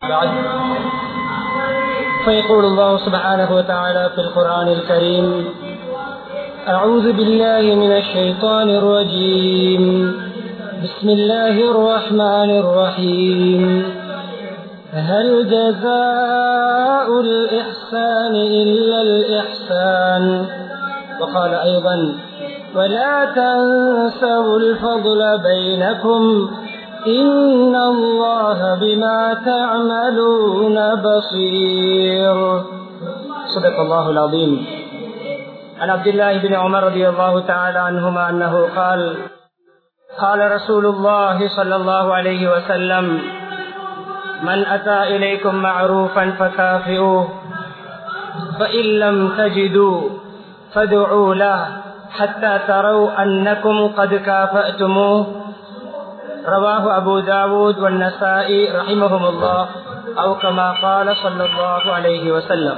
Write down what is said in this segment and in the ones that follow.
بعد فيقول الله سبحانه وتعالى في القرآن الكريم أعوذ بالله من الشيطان الرجيم بسم الله الرحمن الرحيم هل جزاء الإحسان إلا الإحسان وقال أيضا ولا تنسوا الفضل بينكم إن الله بما تعملون بصير صدق الله العظيم عن عبد الله بن عمر رضي الله تعالى عنهما أنه قال قال رسول الله صلى الله عليه وسلم من أتى إليكم معروفا فكافئوه فإن لم تجدوا فادعوا له حتى تروا أنكم قد كافأتموه رواه أبو داود والنسائي رحمهم الله أو كما قال صلى الله عليه وسلم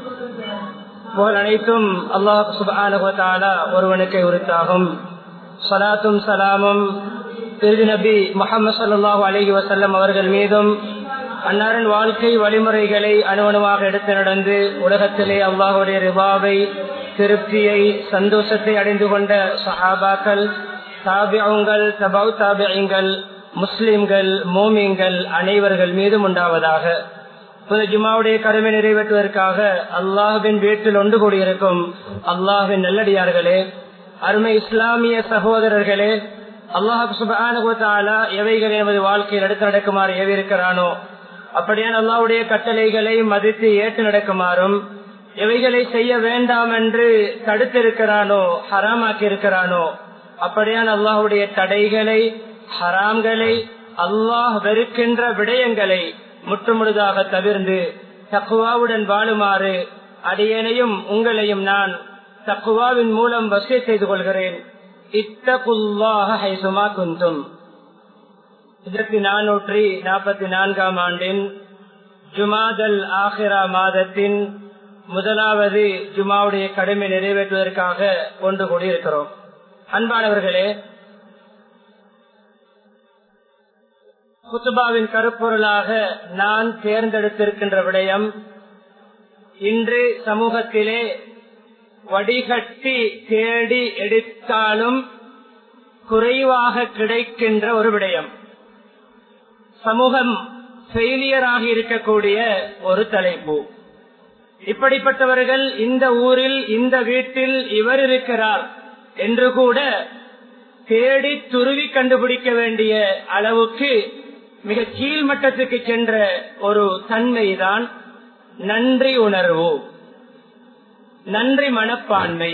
புகழ் அனைத்தும் அல்லாஹ் சுபானுவத்தாலா ஒருவனுக்கை உரித்தாகும் சலாத்தும் சலாமும் திருதி நபி முகமது சல்லாஹூ அலஹி வசல்லம் அவர்கள் மீதும் அன்னாரின் வாழ்க்கை வழிமுறைகளை அணுவணுவாக எடுத்து நடந்து உலகத்திலே அல்லாஹுடைய ரிவாவை திருப்தியை சந்தோஷத்தை அடைந்து கொண்ட சஹாபாக்கள் தாபியங்கள் தபவு தாபியங்கள் முஸ்லிம்கள் மோமியங்கள் அனைவர்கள் மீதும் உண்டாவதாக புது ஜுமாவுடைய கடமை நிறைவேற்றுவதற்காக அல்லாஹின் வீட்டில் ஒன்று கூடியிருக்கும் அல்லாஹின் நல்லடியார்களே அருமை இஸ்லாமிய சகோதரர்களே அல்லாஹ் சுபானுகத்தாலா எவைகளை நமது வாழ்க்கையில் எடுத்து நடக்குமாறு ஏவிருக்கிறானோ அப்படியான அல்லாவுடைய கட்டளைகளை மதித்து ஏற்று நடக்குமாறும் எவைகளை செய்ய வேண்டாம் என்று தடுத்திருக்கிறானோ ஹராமாக்கி இருக்கிறானோ அப்படியான அல்லாஹுடைய தடைகளை ஹராம்களை அல்லாஹ் வெறுக்கின்ற விடயங்களை முற்றுமுழுதாக தவிர்ந்து தக்குவாவுடன் வாழுமாறு அடியனையும் உங்களையும் நான் தக்குவாவின் மூலம் வசதி செய்து கொள்கிறேன் இத்தகுல்லாக ஹைசுமா குந்தும் இதற்கு நானூற்றி நாற்பத்தி நான்காம் ஆண்டின் ஜுமாதல் ஆஹிரா மாதத்தின் முதலாவது ஜுமாவுடைய கடமை நிறைவேற்றுவதற்காக ஒன்று கூடியிருக்கிறோம் அன்பானவர்களே குத்துபாவின் கருப்பொருளாக நான் தேர்ந்தெடுத்திருக்கின்ற விடயம் இன்று சமூகத்திலே வடிகட்டி தேடி எடுத்தாலும் குறைவாக கிடைக்கின்ற ஒரு விடயம் சமூகம் ஃபெயிலியராக இருக்கக்கூடிய ஒரு தலைப்பு இப்படிப்பட்டவர்கள் இந்த ஊரில் இந்த வீட்டில் இவர் இருக்கிறார் என்று கூட தேடி துருவி கண்டுபிடிக்க வேண்டிய அளவுக்கு மிக கீழ்மட்டத்துக்கு சென்ற ஒரு தன்மைதான் நன்றி உணர்வு நன்றி மனப்பான்மை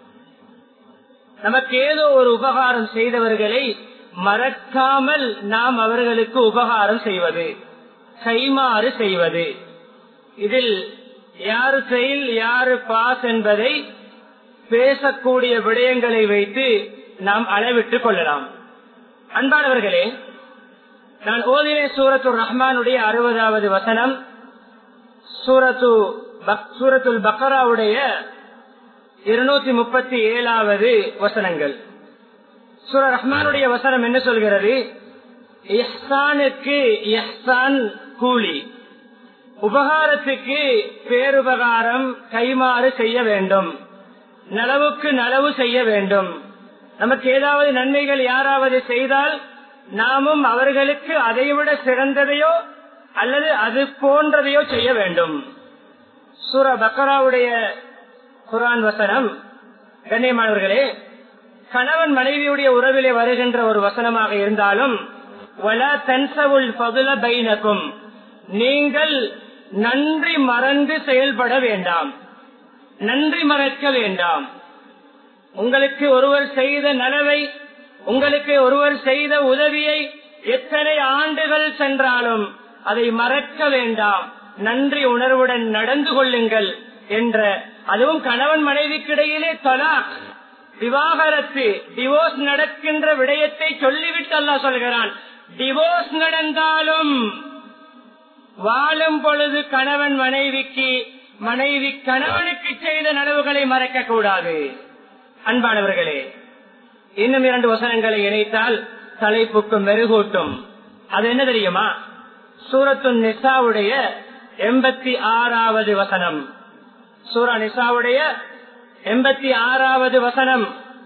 நமக்கு ஏதோ ஒரு உபகாரம் செய்தவர்களை மறக்காமல் நாம் அவர்களுக்கு உபகாரம் செய்வது கைமாறு செய்வது இதில் யாரு செயல் யாரு பாஸ் என்பதை பேசக்கூடிய விடயங்களை வைத்து நாம் அளவிட்டுக் கொள்ளலாம் அன்பானவர்களே நான் ஓதிலே சூரத்து ரஹ்மானுடைய அறுபதாவது வசனம் சூரத்து சூரத்துல் பக்கராவுடைய இருநூத்தி முப்பத்தி ஏழாவது வசனங்கள் சூர ரஹ்மானுடைய வசனம் என்ன சொல்கிறது இஹ்சானுக்கு இஹ்சான் கூலி உபகாரத்துக்கு பேருபகாரம் கைமாறு செய்ய வேண்டும் நலவுக்கு நலவு செய்ய வேண்டும் நமக்கு ஏதாவது நன்மைகள் யாராவது செய்தால் நாமும் அவர்களுக்கு அதைவிட சிறந்ததையோ அல்லது அது போன்றதையோ செய்ய வேண்டும் சூர பக்கராவுடைய குரான் வசனம் கண்ணியமானவர்களே கணவன் மனைவியுடைய உறவிலே வருகின்ற ஒரு வசனமாக இருந்தாலும் வல தன்சவுல் பகுல பைனக்கும் நீங்கள் நன்றி மறந்து செயல்பட வேண்டாம் நன்றி மறக்க வேண்டாம் உங்களுக்கு ஒருவர் செய்த நலவை உங்களுக்கு ஒருவர் செய்த உதவியை எத்தனை ஆண்டுகள் சென்றாலும் அதை மறக்க வேண்டாம் நன்றி உணர்வுடன் நடந்து கொள்ளுங்கள் என்ற அதுவும் கணவன் மனைவிக்கிடையிலே தலாக் விவாகரத்து டிவோர்ஸ் நடக்கின்ற விடயத்தை சொல்லிவிட்டு அல்லா சொல்கிறான் டிவோர்ஸ் நடந்தாலும் வாழும் பொழுது கணவன் மனைவிக்கு மனைவி கணவனுக்கு செய்த நனவுகளை மறைக்க கூடாது அன்பானவர்களே இன்னும் இரண்டு வசனங்களை இணைத்தால் தலைப்புக்கு மெருகூட்டும் அது என்ன தெரியுமா சூரத்து நிசாவுடைய எண்பத்தி ஆறாவது வசனம் சூரா நிசாவுடைய எண்பத்தி ஆறாவது வசனம்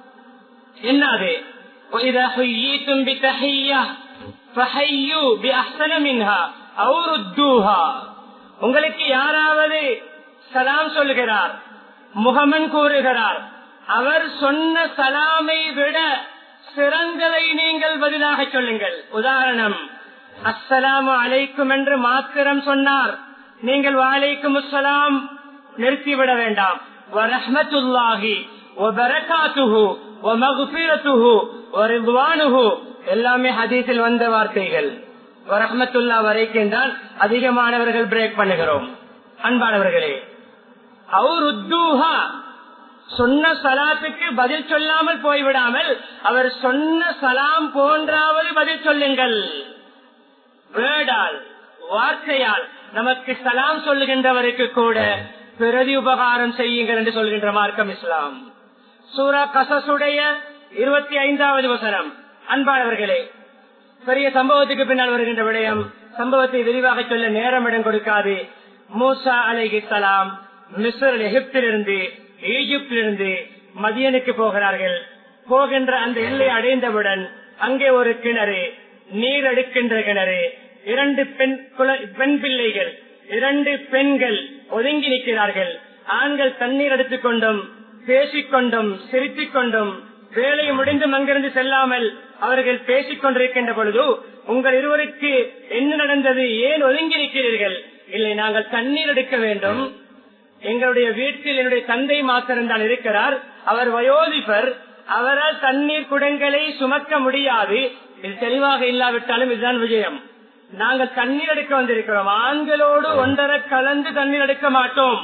என்னது وَإِذَا حُيِّيتُمْ بِتَحِيَّةٍ فَحَيُّوا بِأَحْسَنَ مِنْهَا أَوْ رُدُّوهَا உங்களுக்கு யாராவது சலாம் சொல்லுகிறார் முகமன் கூறுகிறார் அவர் சொன்ன சலாமை விட சிறந்ததை நீங்கள் பதிலாக சொல்லுங்கள் உதாரணம் அஸ்ஸலாமு அலைக்கும் என்று மாத்திரம் சொன்னார் நீங்கள் வாழைக்கும் அஸ்ஸலாம் நிறுத்திவிட வேண்டாம் வரஹ்மத்துல்லாஹி வபரகாத்துஹு வமக்ஃபிரத்துஹு வரிضவானுஹு எல்லாமே ஹதீஸில் வந்த வார்த்தைகள் வரஹ்மத்துல்லா வரைக்கும் தான் அதிகமானவர்கள் பிரேக் பண்ணுகிறோம் அன்பானவர்களே அவுருத்தூஹா சொன்ன சலாத்துக்கு பதில் சொல்லாமல் போய்விடாமல் அவர் சொன்ன சலாம் போன்றாவது பதில் சொல்லுங்கள் வேர்டால் வார்த்தையால் நமக்கு சலாம் சொல்லுகின்றவருக்கு கூட பிரதி உபகாரம் செய்யுங்கள் என்று சொல்கின்ற மார்க்கம் இஸ்லாம் சூரா கசசுடைய இருபத்தி ஐந்தாவது வசனம் அன்பானவர்களே பெரிய சம்பவத்துக்கு பின்னால் வருகின்ற விடயம் சம்பவத்தை விரிவாக சொல்ல நேரம் இடம் கொடுக்காது மூசா அலைஹி சலாம் மிஸ்ர் எகிப்திலிருந்து ஈஜிப்திலிருந்து மதியனுக்கு போகிறார்கள் போகின்ற அந்த எல்லை அடைந்தவுடன் அங்கே ஒரு கிணறு நீர் எடுக்கின்ற கிணறு இரண்டு பெண் குல- பெண் பிள்ளைகள் இரண்டு பெண்கள் ஒதுங்கி நிற்கிறார்கள் ஆண்கள் தண்ணீர் எடுத்துக் கொண்டும் பேசிக்கொண்டும் சிரித்துக் கொண்டும் வேலை முடிந்தும் அங்கிருந்து செல்லாமல் அவர்கள் பேசிக் கொண்டிருக்கின்ற பொழுது உங்கள் இருவருக்கு என்ன நடந்தது ஏன் ஒதுங்கி நிற்கிறீர்கள் இல்லை நாங்கள் தண்ணீர் எடுக்க வேண்டும் எங்களுடைய வீட்டில் என்னுடைய தந்தை மாத்திரம்தான் இருக்கிறார் அவர் வயோதிபர் அவரால் தண்ணீர் குடங்களை சுமக்க முடியாது இது தெளிவாக இல்லாவிட்டாலும் இதுதான் விஜயம் நாங்கள் தண்ணீர் எடுக்க வந்திருக்கிறோம் ஆண்களோடு ஒன்றரை கலந்து தண்ணீர் எடுக்க மாட்டோம்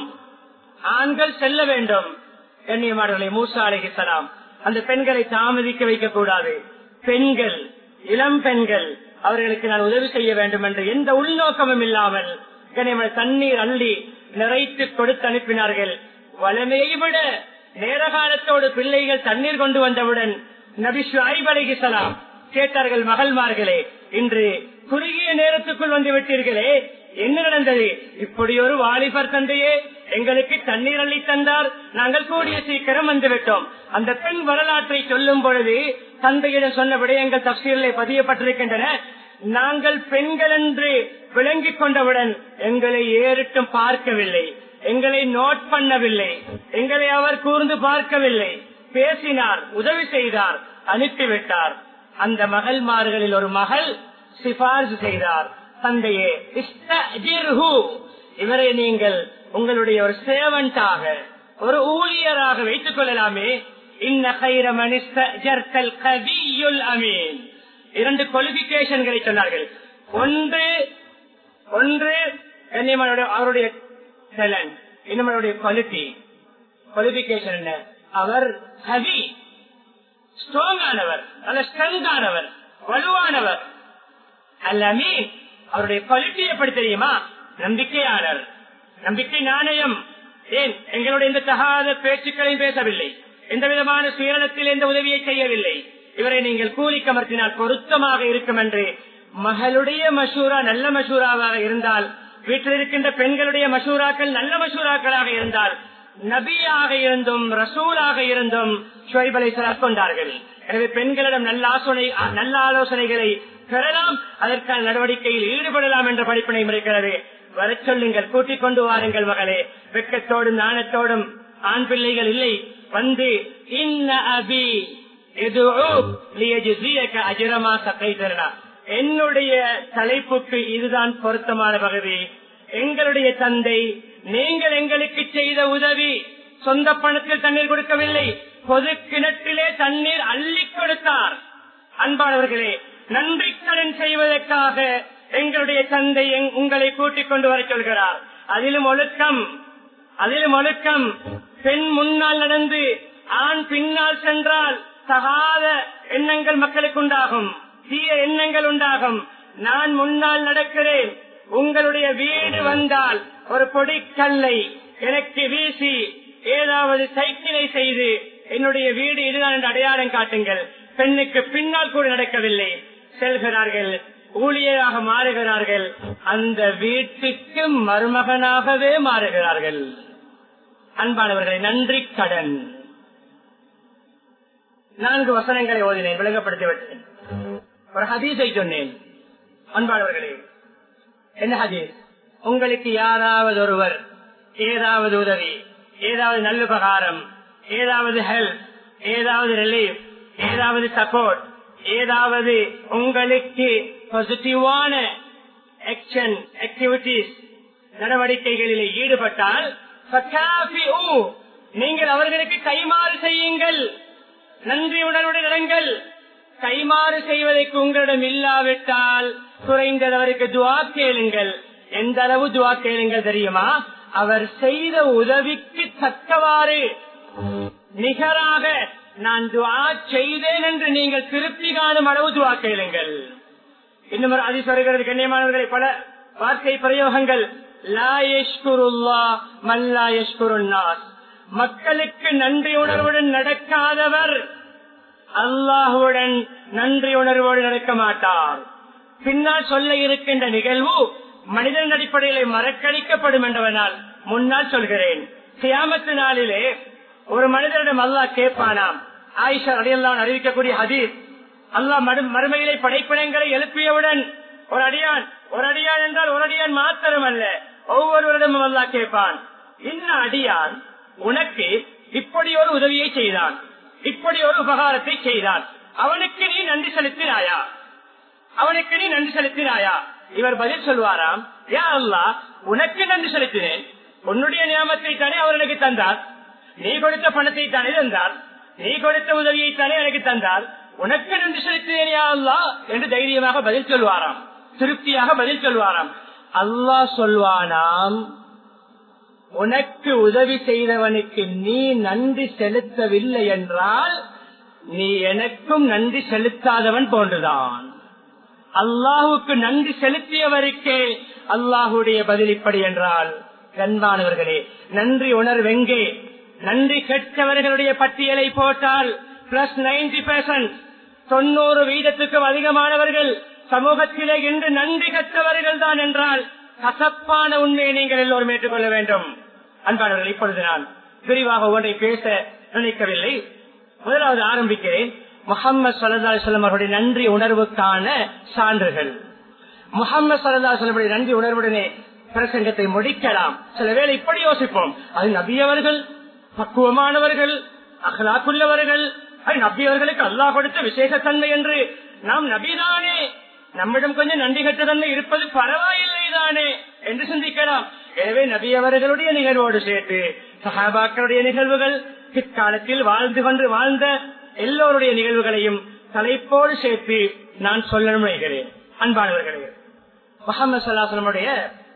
ஆண்கள் செல்ல வேண்டும் கண்ணியமானவர்களே மூசா அலைஹிஸ்ஸலாம் அந்த பெண்களை தாமதிக்க வைக்க கூடாது பெண்கள் இளம் பெண்கள் அவர்களுக்கு நான் உதவி செய்ய வேண்டும் என்ற எந்த உள்நோக்கமும் இல்லாமல் கண்ணியமான தண்ணீர் அள்ளி நிறைத்து கொடுத்து அனுப்பினார்கள் வளமையை விட நேர காலத்தோடு பிள்ளைகள் தண்ணீர் கொண்டு வந்தவுடன் நபி ஷுஐப் அலைஹிஸ்ஸலாம் கேட்டார்கள் மகள்மார்களே இன்று குறுகிய நேரத்துக்குள் வந்து விட்டீர்களே என்ன நடந்தது இப்படி ஒரு வாலிபர் தந்தையே எங்களுக்கு தண்ணீர் அள்ளி தந்தார் நாங்கள் கூடிய சீக்கிரம் வந்துவிட்டோம் அந்த பெண் வரலாற்றை சொல்லும் பொழுது தந்தையிடம் சொன்ன விடயங்கள் தப்சீரிலே பதியப்பட்டிருக்கின்றன நாங்கள் பெண்கள் என்று விளங்கிக் கொண்டவுடன் எங்களை ஏறிட்டும் பார்க்கவில்லை எங்களை நோட் பண்ணவில்லை எங்களை அவர் கூர்ந்து பார்க்கவில்லை பேசினார் உதவி செய்தார் அனுப்பிவிட்டார் அந்த மகள்மார்களில் ஒரு மகள் சிபாரிசு செய்தார் தந்தையே இஸ்தஜிர்ஹு. இவரை நீங்கள் உங்களுடைய ஒரு சேவன்டாக ஒரு ஊழியராக வைத்துக் கொள்ளலாமே இன்ன கைர மனிஸ்தல் கவியுல் அமீன் இரண்டு குவாலிபிகேஷன்களை சொன்னார்கள் ஒன்று ஒன்று கண்ணியமானுடைய அவருடைய டேலண்ட் இன்னும் அவருடைய குவாலிட்டி குவாலிபிகேஷன் என்ன அவர் ஹவி ஸ்ட்ராங் ஆனவர் நல்ல ஸ்ட்ரென்த் ஆனவர் வலுவானவர் அல்லமீன் அவருடைய குவாலிட்டி எப்படி தெரியுமா நம்பிக்கையாளர் நம்பிக்கை நாணயம் ஏன் எங்களுடைய இந்த தகாத பேச்சுக்களையும் பேசவில்லை எந்த விதமான சுயநலத்தில் எந்த உதவியை செய்யவில்லை இவரை நீங்கள் கூலி கமர்த்தினால் பொருத்தமாக இருக்கும் என்று மகளுடைய மசூரா நல்ல மசூராவாக இருந்தால் வீட்டில் இருக்கின்ற பெண்களுடைய மசூராக்கள் நல்ல மசூராக்களாக இருந்தால் நபியாக இருந்தும் ரசூலாக இருந்தும் ஷுவைபலை கொண்டார்கள் எனவே பெண்களிடம் நல்ல ஆசோனை நல்ல ஆலோசனைகளை பெறலாம் அதற்கான நடவடிக்கையில் ஈடுபடலாம் என்ற படிப்பினை இருக்கிறது வர சொல்லுங்கள் கூட்டிக் கொண்டு வாருங்கள் மகளே வெக்கத்தோடும் நாணத்தோடும் ஆண் பிள்ளைகள் இல்லை வந்து இன்ன அபி அஜிரமா சக்கை என்னுடைய தலைப்புக்கு இதுதான் பொருத்தமான பகுதி எங்களுடைய தந்தை நீங்கள் எங்களுக்கு செய்த உதவி சொந்த பணத்தில் தண்ணீர் கொடுக்கவில்லை பொது கிணற்றிலே தண்ணீர் அள்ளி கொடுத்தார் அன்பானவர்களே நன்றி கடன் செய்வதற்காக எங்களுடைய தந்தை எங்- உங்களை கூட்டிக் கொண்டு வர சொல்கிறார் அதிலும் ஒழுக்கம் அதிலும் ஒழுக்கம் பெண் முன்னால் நடந்து ஆண் பின்னால் சென்றால் தகாத எண்ணங்கள் மக்களுக்கு உண்டாகும் தீய எண்ணங்கள் உண்டாகும் நான் முன்னால் நடக்கிறேன் உங்களுடைய வீடு வந்தால் ஒரு பொடிக்கல்லை எனக்கு வீசி ஏதாவது சைக்கிளை செய்து என்னுடைய வீடு இதுதான் என்று அடையாளம் காட்டுங்கள் பெண்ணுக்கு பின்னால் கூட நடக்கவில்லை செல்கிறார்கள் ஊழியராக மாறுகிறார்கள் அந்த வீட்டுக்கு மருமகனாகவே மாறுகிறார்கள் அன்பானவர்களை நன்றி கடன் நான்கு வசனங்களை ஓதினேன் விளங்கப்படுத்திவிட்டேன் ஒரு ஹதீஸை சொன்னேன் அன்பானவர்களே என்ன ஹதீஸ் உங்களுக்கு யாராவது ஒருவர் ஏதாவது உதவி ஏதாவது நல்லுபகாரம் ஏதாவது ஹெல்ப் ஏதாவது ரிலீஃப் ஏதாவது சப்போர்ட் ஏதாவது உங்களுக்கு பாசிட்டிவான ஆக்ஷன் ஆக்டிவிட்டிஸ் நடவடிக்கைகளில் ஈடுபட்டால் நீங்கள் அவர்களுக்கு கைமாறு செய்யுங்கள் நன்றி உணர்வுடன் நடங்கள் கைமாறு செய்வதற்கு உங்களிடம் இல்லாவிட்டால் குறைந்தது அவருக்கு துவா கேளுங்கள் எந்த அளவு துவா கேளுங்கள் தெரியுமா அவர் செய்த உதவிக்கு தக்கவாறு நிகராக நான் துவா செய்தேன் என்று நீங்கள் திருப்தி காணும் அளவு துவா கேளுங்கள் இன்னும் ஒரு அதி சொல்கிறது கண்ணியமானவர்களை பல வார்த்தை பிரயோகங்கள் மக்களுக்கு நன்றி உணர்வுடன் நடக்காதவர் அல்லாஹுடன் நன்றி உணர்வோடு நடக்க மாட்டார் பின்னால் சொல்ல இருக்கின்ற நிகழ்வு மனிதன் அடிப்படையிலே மறக்கடிக்கப்படும் என்றவனால் முன்னால் சொல்கிறேன் சியாமத்து நாளிலே ஒரு மனிதனிடம் அல்லாஹ் கேட்பானாம் ஆயிஷா அடியெல்லாம் அறிவிக்கக்கூடிய ஹதீஸ் அல்லாஹ் மறுமையிலே படைப்பினங்களை எழுப்பியவுடன் ஒரு அடியான் ஒரு அடியான் என்றால் ஒரு அடியான் மாத்திரம் அல்ல ஒவ்வொருவரிடமும் அல்லாஹ் கேட்பான் இன்ன அடியான் உனக்கு இப்படி ஒரு உதவியை செய்தான் இப்படி ஒரு உபகாரத்தை செய்தான் அவனுக்கு நீ நன்றி செலுத்தினாயா அவனுக்கு நீ நன்றி செலுத்தினாயா இவர் பதில் சொல்வாராம் யா அல்லா உனக்கு நன்றி செலுத்தினேன் உன்னுடைய நியமத்தை தானே அவர் எனக்கு தந்தார் நீ கொடுத்த பணத்தை தானே தந்தார் நீ கொடுத்த உதவியை தானே எனக்கு தந்தார் உனக்கு நன்றி செலுத்தினேன் யா அல்லா என்று தைரியமாக பதில் சொல்வாராம் திருப்தியாக பதில் சொல்வாராம் அல்லாஹ் சொல்வானாம் உனக்கு உதவி செய்தவனுக்கு நீ நன்றி செலுத்தவில்லை என்றால் நீ எனக்கும் நன்றி செலுத்தாதவன் போன்றுதான் அல்லாஹுக்கு நன்றி செலுத்தியவருக்கே அல்லாஹுடைய பதில் இப்படி என்றால் கண்பானவர்களே நன்றி உணர்வெங்கே நன்றி கெட்டவர்களுடைய பட்டியலை போட்டால் பிளஸ் நைன்டி பெர்சன்ட் தொண்ணூறு வீதத்துக்கும் அதிகமானவர்கள் சமூகத்திலே இன்று நன்றி கற்றவர்கள் தான் என்றால் கசப்பான உண்மையை நீங்கள் எல்லோரும் ஏற்றுக்கொள்ள வேண்டும் அன்பானவர்கள் இப்பொழுது நான் விரிவாக ஒன்றை பேச நினைக்கவில்லை முதலாவது ஆரம்பிக்கிறேன் முகமது சல்லா சொல்லம் அவருடைய நன்றி உணர்வுக்கான சான்றுகள் முகமது சல்லா சொல்லமுடைய நன்றி உணர்வுடனே பிரசங்கத்தை முடிக்கலாம் சில வேளை இப்படி யோசிப்போம் அது நபியவர்கள் பக்குவமானவர்கள் அகலாக்குள்ளவர்கள் அது நபியவர்களுக்கு அல்லாஹ் கொடுத்த விசேஷத்தன்மை என்று நாம் நபிதானே நம்மிடம் கொஞ்சம் நன்றி கட்ட தன்மை இருப்பது பரவாயில்லை தானே என்று சிந்திக்கலாம் எனவே நபி அவர்களுடைய நிகழ்வோடு சேர்த்து சஹாபாக்களுடைய நிகழ்வுகள் பிற்காலத்தில் வாழ்ந்து கொண்டு வாழ்ந்த எல்லோருடைய நிகழ்வுகளையும் தலைப்போடு சேர்த்து நான் சொல்ல நினைக்கிறேன் அன்பானவர்களே முகமது சல்லாசலமுடைய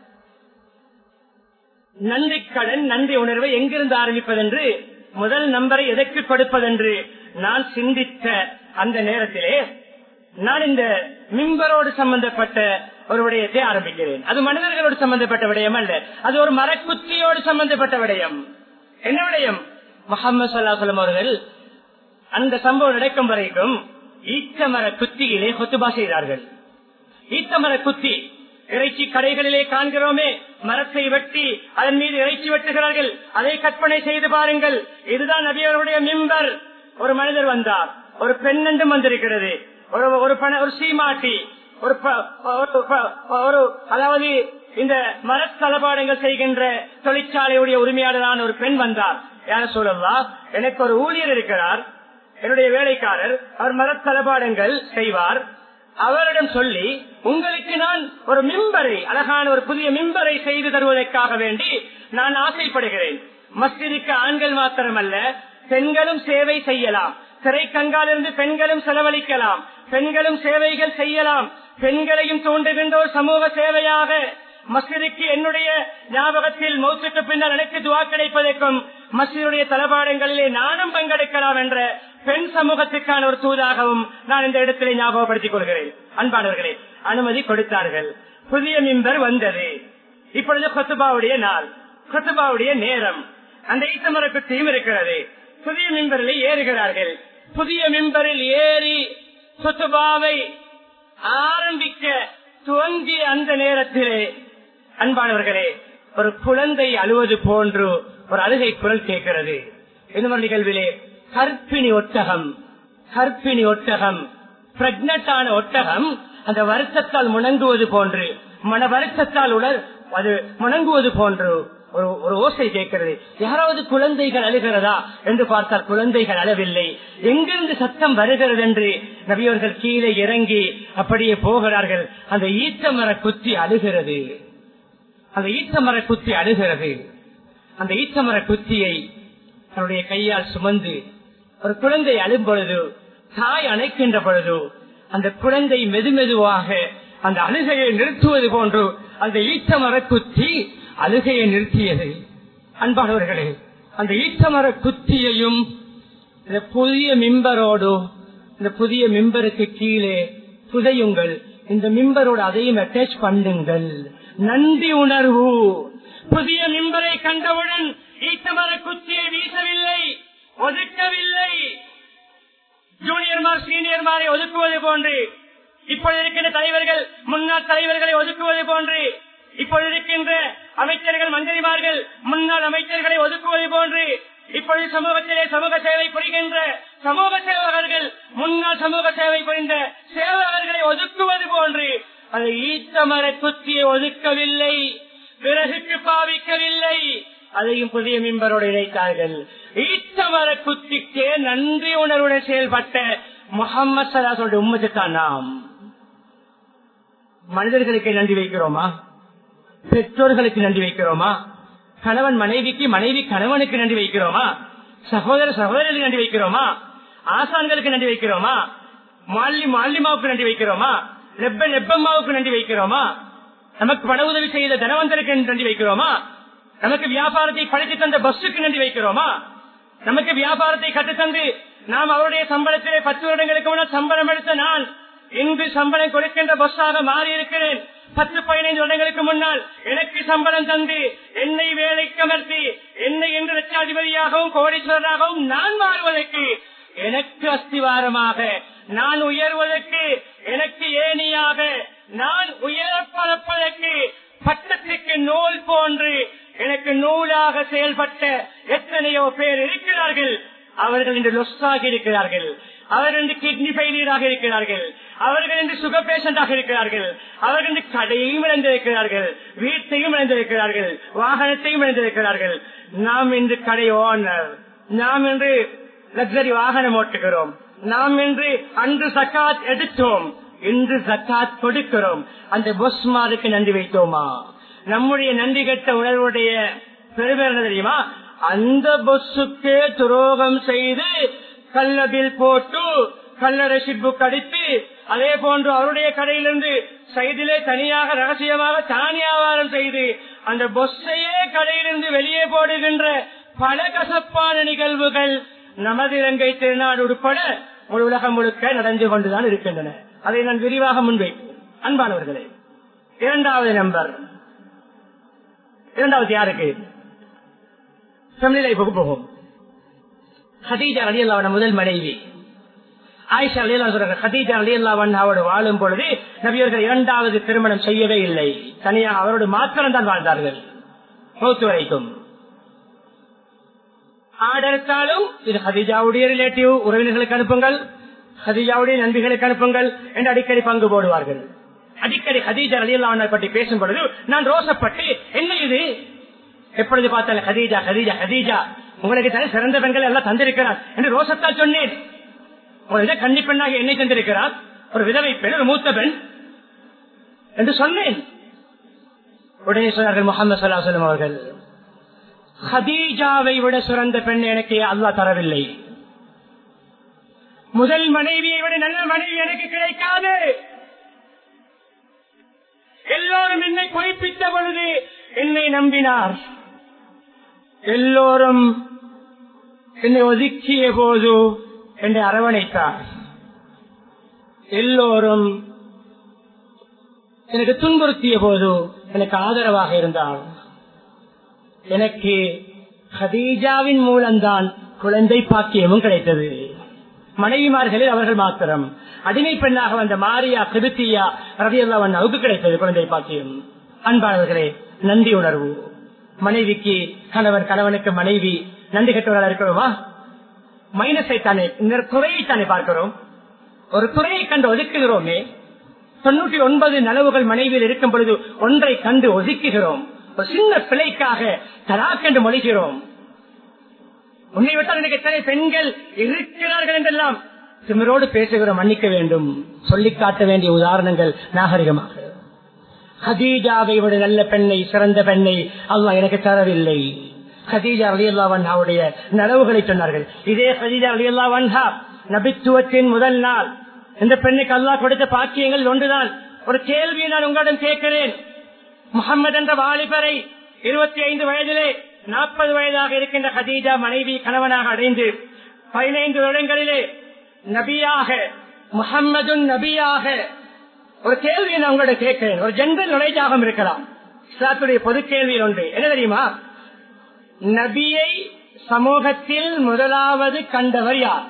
நன்றி கடன் நன்றி உணர்வை எங்கிருந்து ஆரம்பிப்பதென்று முதல் நம்பரை எதற்கு கொடுப்பதென்று நான் சிந்தித்த அந்த நேரத்திலே நான் இந்த மிம்பரோடு சம்பந்தப்பட்ட ஒரு விடயத்தை ஆரம்பிக்கிறேன் அது மனிதர்களோடு சம்பந்தப்பட்ட விடயம் அல்ல அது ஒரு மரக்குத்தியோடு சம்பந்தப்பட்ட விடயம் என்ன விடயம் முகமது சல்லாஹலம் அவர்கள் அந்த சம்பவம் நடக்கும் வரைக்கும் ஈச்சமர குத்தியிலே கொத்துபா செய்தார்கள் ஈச்சமர குத்தி இறைச்சி கடைகளிலே காண்கிறோமே மரத்தை வெட்டி அதன் மீது இறைச்சி வெட்டுகிறார்கள் அதை கற்பனை செய்து பாருங்கள் இதுதான் நபியவருடைய மிம்பர் ஒரு மனிதர் வந்தார் ஒரு பெண்ணெண்டும் வந்திருக்கிறது ஒரு ஒரு பண ஒரு சீமாட்டி ஒரு ஒரு அதாவது இந்த மரத்தளபாடங்கள் செய்கின்ற தொழிற்சாலையுடைய உரிமையாளரான ஒரு பெண் வந்தார் யார சொல்லலாம் எனக்கு ஒரு ஊழியர் இருக்கிறார் என்னுடைய வேலைக்காரர் அவர் மரத்தளபாடங்கள் செய்வார் அவரிடம் சொல்லி உங்களுக்கு நான் ஒரு மிம்பரை அழகான ஒரு புதிய மிம்பரை செய்து தருவதற்காக வேண்டி நான் ஆசைப்படுகிறேன் மஸ்ஜிதுக்கு ஆண்கள் மாத்திரமல்ல பெண்களும் சேவை செய்யலாம் திரைக்கங்காலிருந்து பெண்களும் செலவழிக்கலாம் பெண்களும் சேவைகள் செய்யலாம் பெண்களையும் தூண்டுகின்ற ஒரு சமூக சேவையாக மஸ்ஜிதுக்கு என்னுடைய ஞாபகத்தில் மௌத்துக்கு பின்னால் எனக்கு துவா கிடைப்பதற்கும் மஸ்ஜிதுடைய தளபாடங்களிலே நானும் பங்கெடுக்கலாம் என்ற பெண் சமூகத்துக்கான ஒரு தூதாகவும் நான் இந்த இடத்திலே ஞாபகப்படுத்திக் கொள்கிறேன் அன்பானவர்களே அனுமதி கொடுத்தார்கள் புதிய மிம்பர் வந்தது இப்பொழுது கொத்துபாவுடைய நாள் கொத்துபாவுடைய நேரம் அந்த ஈத்தமர குத்தியும் இருக்கிறது புதிய மிம்பரில் ஏறுகிறார்கள் புதிய மிம்பரில் ஏறி குத்துபாவை ஆரம்பிக்க துவங்கிய அந்த நேரத்திலே அன்பானவர்களே ஒரு குழந்தை அழுவது போன்று ஒரு அழுகை குரல் கேட்கிறது இந்த நிகழ்விலே கற்பிணி ஒட்டகம் கற்பிணி ஒட்டகம் பிரெக்னட்டான ஒட்டகம் அந்த வருத்தத்தால் முணங்குவது போன்று மன வருத்தத்தால் உடல் அது முணங்குவது போன்று ஒரு ஒரு ஓசை கேட்கிறது யாராவது குழந்தைகள் அழுகிறதா என்று பார்த்தால் குழந்தைகள் அழவில்லை எங்கிருந்து சத்தம் வருகிறது என்று நபியவர்கள் கீழே இறங்கி அப்படியே போகிறார்கள் அந்த ஈத்த மர குத்தி அழுகிறது அந்த ஈத்த மர குத்தி அழுகிறது அந்த ஈத்த மர குத்தியை தன்னுடைய கையால் சுமந்து ஒரு குழந்தை அழும் பொழுது தாய் அணைக்கின்ற பொழுது அந்த குழந்தை மெதுமெதுவாக அந்த அழுகையை நிறுத்துவது போன்று அந்த ஈச்சமர குத்தி அழுகையை நிறுத்தியது அன்பானவர்களே அந்த ஈச்சமர குத்தியையும் இந்த புதிய மிம்பரோடு இந்த புதிய மிம்பருக்கு கீழே புதையுங்கள் இந்த மிம்பரோடு அதையும் அட்டாச் பண்ணுங்கள் நன்றி உணர்வு புதிய மிம்பரை கண்டவுடன் ஈச்சமர குத்தியை வீசவில்லை ஒதுக்கவில்லை ஜூனியர்மார் சீனியர்மாரை ஒதுக்குவது போன்று இப்பொழுது இருக்கின்ற தலைவர்கள் முன்னாள் தலைவர்களை ஒதுக்குவது போன்று இப்பொழுது இருக்கின்ற அமைச்சர்கள் மந்திரிமார்கள் முன்னாள் அமைச்சர்களை ஒதுக்குவது போன்று இப்பொழுது சமூகத்திலே சமூக சேவை புரிகின்ற சமூக சேவகர்கள் முன்னாள் சமூக சேவை புரிந்த சேவகர்களை ஒதுக்குவது போன்று அதை ஈத்த மர குத்தியை ஒதுக்கவில்லை பிறகுக்கு பாவிக்கவில்லை அதையும் புதிய மிம்பரோடு இணைத்தார்கள் ஈத்த மர குத்திக்கே நன்றி உணர்வுடன் செயல்பட்ட முகமது சலாசோட உம்மத்துத்தான் நாம் மனிதர்களுக்கு நன்றி வைக்கிறோமா பெற்றோர்களுக்கு நன்றி வைக்கிறோமா கணவன் மனைவிக்கு மனைவி கணவனுக்கு நன்றி வைக்கிறோமா சகோதர சகோதரர்களுக்கு நன்றி வைக்கிறோமா ஆசான்களுக்கு நன்றி வைக்கிறோமா மாலி மாலிமாவுக்கு நன்றி வைக்கிறோமா லெப்ப லெப்பம்மாவுக்கு நன்றி வைக்கிறோமா நமக்கு பண உதவி செய்த தனவந்தருக்கு நன்றி வைக்கிறோமா நமக்கு வியாபாரத்தை படைத்து தந்த பஸ்ஸுக்கு நன்றி வைக்கிறோமா நமக்கு வியாபாரத்தை கற்றுத்தந்து நாம் அவருடைய சம்பளத்திலே பத்து வருடங்களுக்கு முன்னால் சம்பளம் எடுத்த நான் இன்று சம்பளம் கொடுக்கின்ற பஸ்ஸாக மாறி இருக்கிறேன் பத்து பதினைந்து வருடங்களுக்கு முன்னால் எனக்கு சம்பளம் தந்து என்னை வேலைக்கு அமர்த்தி என்னை இன்று லட்சாதிபதியாகவும் கோடீஸ்வரராகவும் நான் மாறுவதற்கு எனக்கு அஸ்திவாரமாக நான் உயர்வதற்கு எனக்கு ஏணியாக நான் உயரப்பதற்கு பட்டத்துக்கு நூல் போன்று எனக்கு நூலாக செயல்பட்ட எத்தனையோ பேர் இருக்கிறார்கள் அவர்கள் இன்று லொஸ்ஸாகி இருக்கிறார்கள் அவர்கள் இன்று கிட்னி ஃபெயிலியராக இருக்கிறார்கள் அவர்கள் இன்று சுகர் பேஷண்டாக இருக்கிறார்கள் அவர்கள் இன்று கடையையும் இழந்திருக்கிறார்கள் வீட்டையும் இழந்திருக்கிறார்கள் வாகனத்தையும் இழந்திருக்கிறார்கள் நாம் இன்று கடை ஓனர் நாம் இன்று லக்ஸரி வாகனம் ஓட்டுகிறோம் நாம் இன்று அன்று சக்காத் எடுத்தோம் இன்று சக்காத் கொடுக்கிறோம் அந்த பொஸ்மாருக்கு நன்றி வைத்தோமா நம்முடைய நன்றி கட்ட உணர்வுடைய பெருமை என்ன தெரியுமா அந்த பொஸ்ஸுக்கே துரோகம் செய்து கள்ளபில் போட்டு கள்ள ரெசிட் புக் அடித்து அதே போன்று அவருடைய கடையிலிருந்து சைதிலே தனியாக ரகசியமாக தானி வியாபாரம் செய்து அந்த பொஸ்ஸையே கடையிலிருந்து வெளியே போடுகின்ற பல கசப்பான நிகழ்வுகள் நமது இலங்கை திருநாடு உட்பட ஒரு உலகம் முழுக்க நடந்து கொண்டுதான் இருக்கின்றன அதை நான் விரிவாக முன்வைப்பேன் அன்பானவர்களே இரண்டாவது நம்பர் இரண்டாவது யாருக்கு போகும் ஹதீஜா அலி அல்லாவோட முதல் மனைவி ஆயிஷா அலி அல்லா சொல்றாங்க ஹதீஜா அலி அல்லாவன் அவரோடு வாழும் பொழுது நபியர்கள் இரண்டாவது திருமணம் செய்யவே இல்லை தனியாக அவரோடு மாத்திரம் தான் வாழ்ந்தார்கள் மூத்து வரைக்கும் ஆடெடுத்தாலும் இது ஹதிஜாவுடைய ரிலேட்டிவ் உறவினர்களுக்கு அனுப்புங்கள் ஹதிஜாவுடைய நண்பிகளுக்கு அனுப்புங்கள் என்று அடிக்கடி பங்கு போடுவார்கள் அடிக்கடி ஹதீஜா அலியல்லாவனை பற்றி பேசும் பொழுது நான் ரோசப்பட்டு என்ன இது எப்பொழுது பார்த்தாலும் ஹதீஜா ஹதீஜா ஹதீஜா உங்களுக்கு தனி சிறந்த பெண்கள் எல்லாம் தந்திருக்கிறார் என்று ரோசத்தால் சொன்னேன் உங்களுக்கு கன்னி பெண்ணாக என்னை தந்திருக்கிறார் ஒரு விதவை பெண் ஒரு மூத்த பெண் என்று சொன்னேன் உடனே சொன்னார்கள் முகமது சல்லாஹலம் அவர்கள் ஹதீஜாவை விட சிறந்த பெண் எனக்கு அல்லா தரவில்லை முதல் மனைவியை விட நல்ல மனைவி எனக்கு கிடைக்காது எல்லோரும் என்னை பொய்ப்பித்த பொழுது என்னை நம்பினார் எல்லோரும் என்னை ஒதுக்கிய போது என்னை அரவணைத்தார் எல்லோரும் எனக்கு துன்புறுத்திய போது எனக்கு ஆதரவாக இருந்தார் எனக்கு ஹதீஜாவின் மூலம்தான் குழந்தை பாக்கியமும் கிடைத்தது மனைவிமார்களில் அவர்கள் மாத்திரம் அடிமை பெண்ணாக வந்த மாரியா கிருத்தியா ரவியல்லாவன் அவுக்கு கிடைத்தது குழந்தை பாக்கியம் அன்பாளர்களே நன்றி உணர்வு மனைவிக்கு கணவன் கணவனுக்கு மனைவி நன்றி கட்டவர்களாக இருக்கிறோமா மைனஸை தானே இந்த குறையை தானே பார்க்கிறோம் ஒரு குறையை கண்டு ஒதுக்குகிறோமே தொண்ணூற்றி ஒன்பது நலவுகள் மனைவியில் இருக்கும் பொழுது ஒன்றை கண்டு ஒதுக்குகிறோம் ஒரு சின்ன பிழைக்காக தலாக்கென்று மொழிகிறோம் உன்னை விட்டால் எனக்கு எத்தனை பெண்கள் இருக்கிறார்கள் என்றெல்லாம் திமிரோடு பேசுகிறோம் மன்னிக்க வேண்டும் சொல்லிக் காட்ட வேண்டிய உதாரணங்கள் நாகரிகமாக ஹதீஜாவை விட நல்ல பெண்ணை சிறந்த பெண்ணை அல்லாஹ் எனக்கு தரவில்லை ஹதீஜா அலி அல்லாவுடைய நலவுகளை சொன்னார்கள் இதே ஹதீஜா அலி அல்லாவன்ஹா நபித்துவத்தின் முதல் நாள் இந்த பெண்ணுக்கு அல்லாஹ் கொடுத்த பாக்கியங்கள் ஒன்றுதான் ஒரு கேள்வியை நான் உங்களிடம் கேட்கிறேன் முகமது என்ற வாலிபரை இருபத்தி ஐந்து வயதிலே நாற்பது வயதாக இருக்கின்ற ஹதீஜா மனைவி கணவனாக அடைந்து பதினைந்து வருடங்களிலே நபியாக முகம்மது நபியாக ஒரு கேள்வியை நான் உங்களோட கேட்கிறேன் ஒரு ஜென்ரல் நுழைஜாகம் இருக்கலாம் இஸ்லாத்துடைய பொது கேள்வியில் ஒன்று என்ன தெரியுமா நபியை சமூகத்தில் முதலாவது கண்டவர் யார்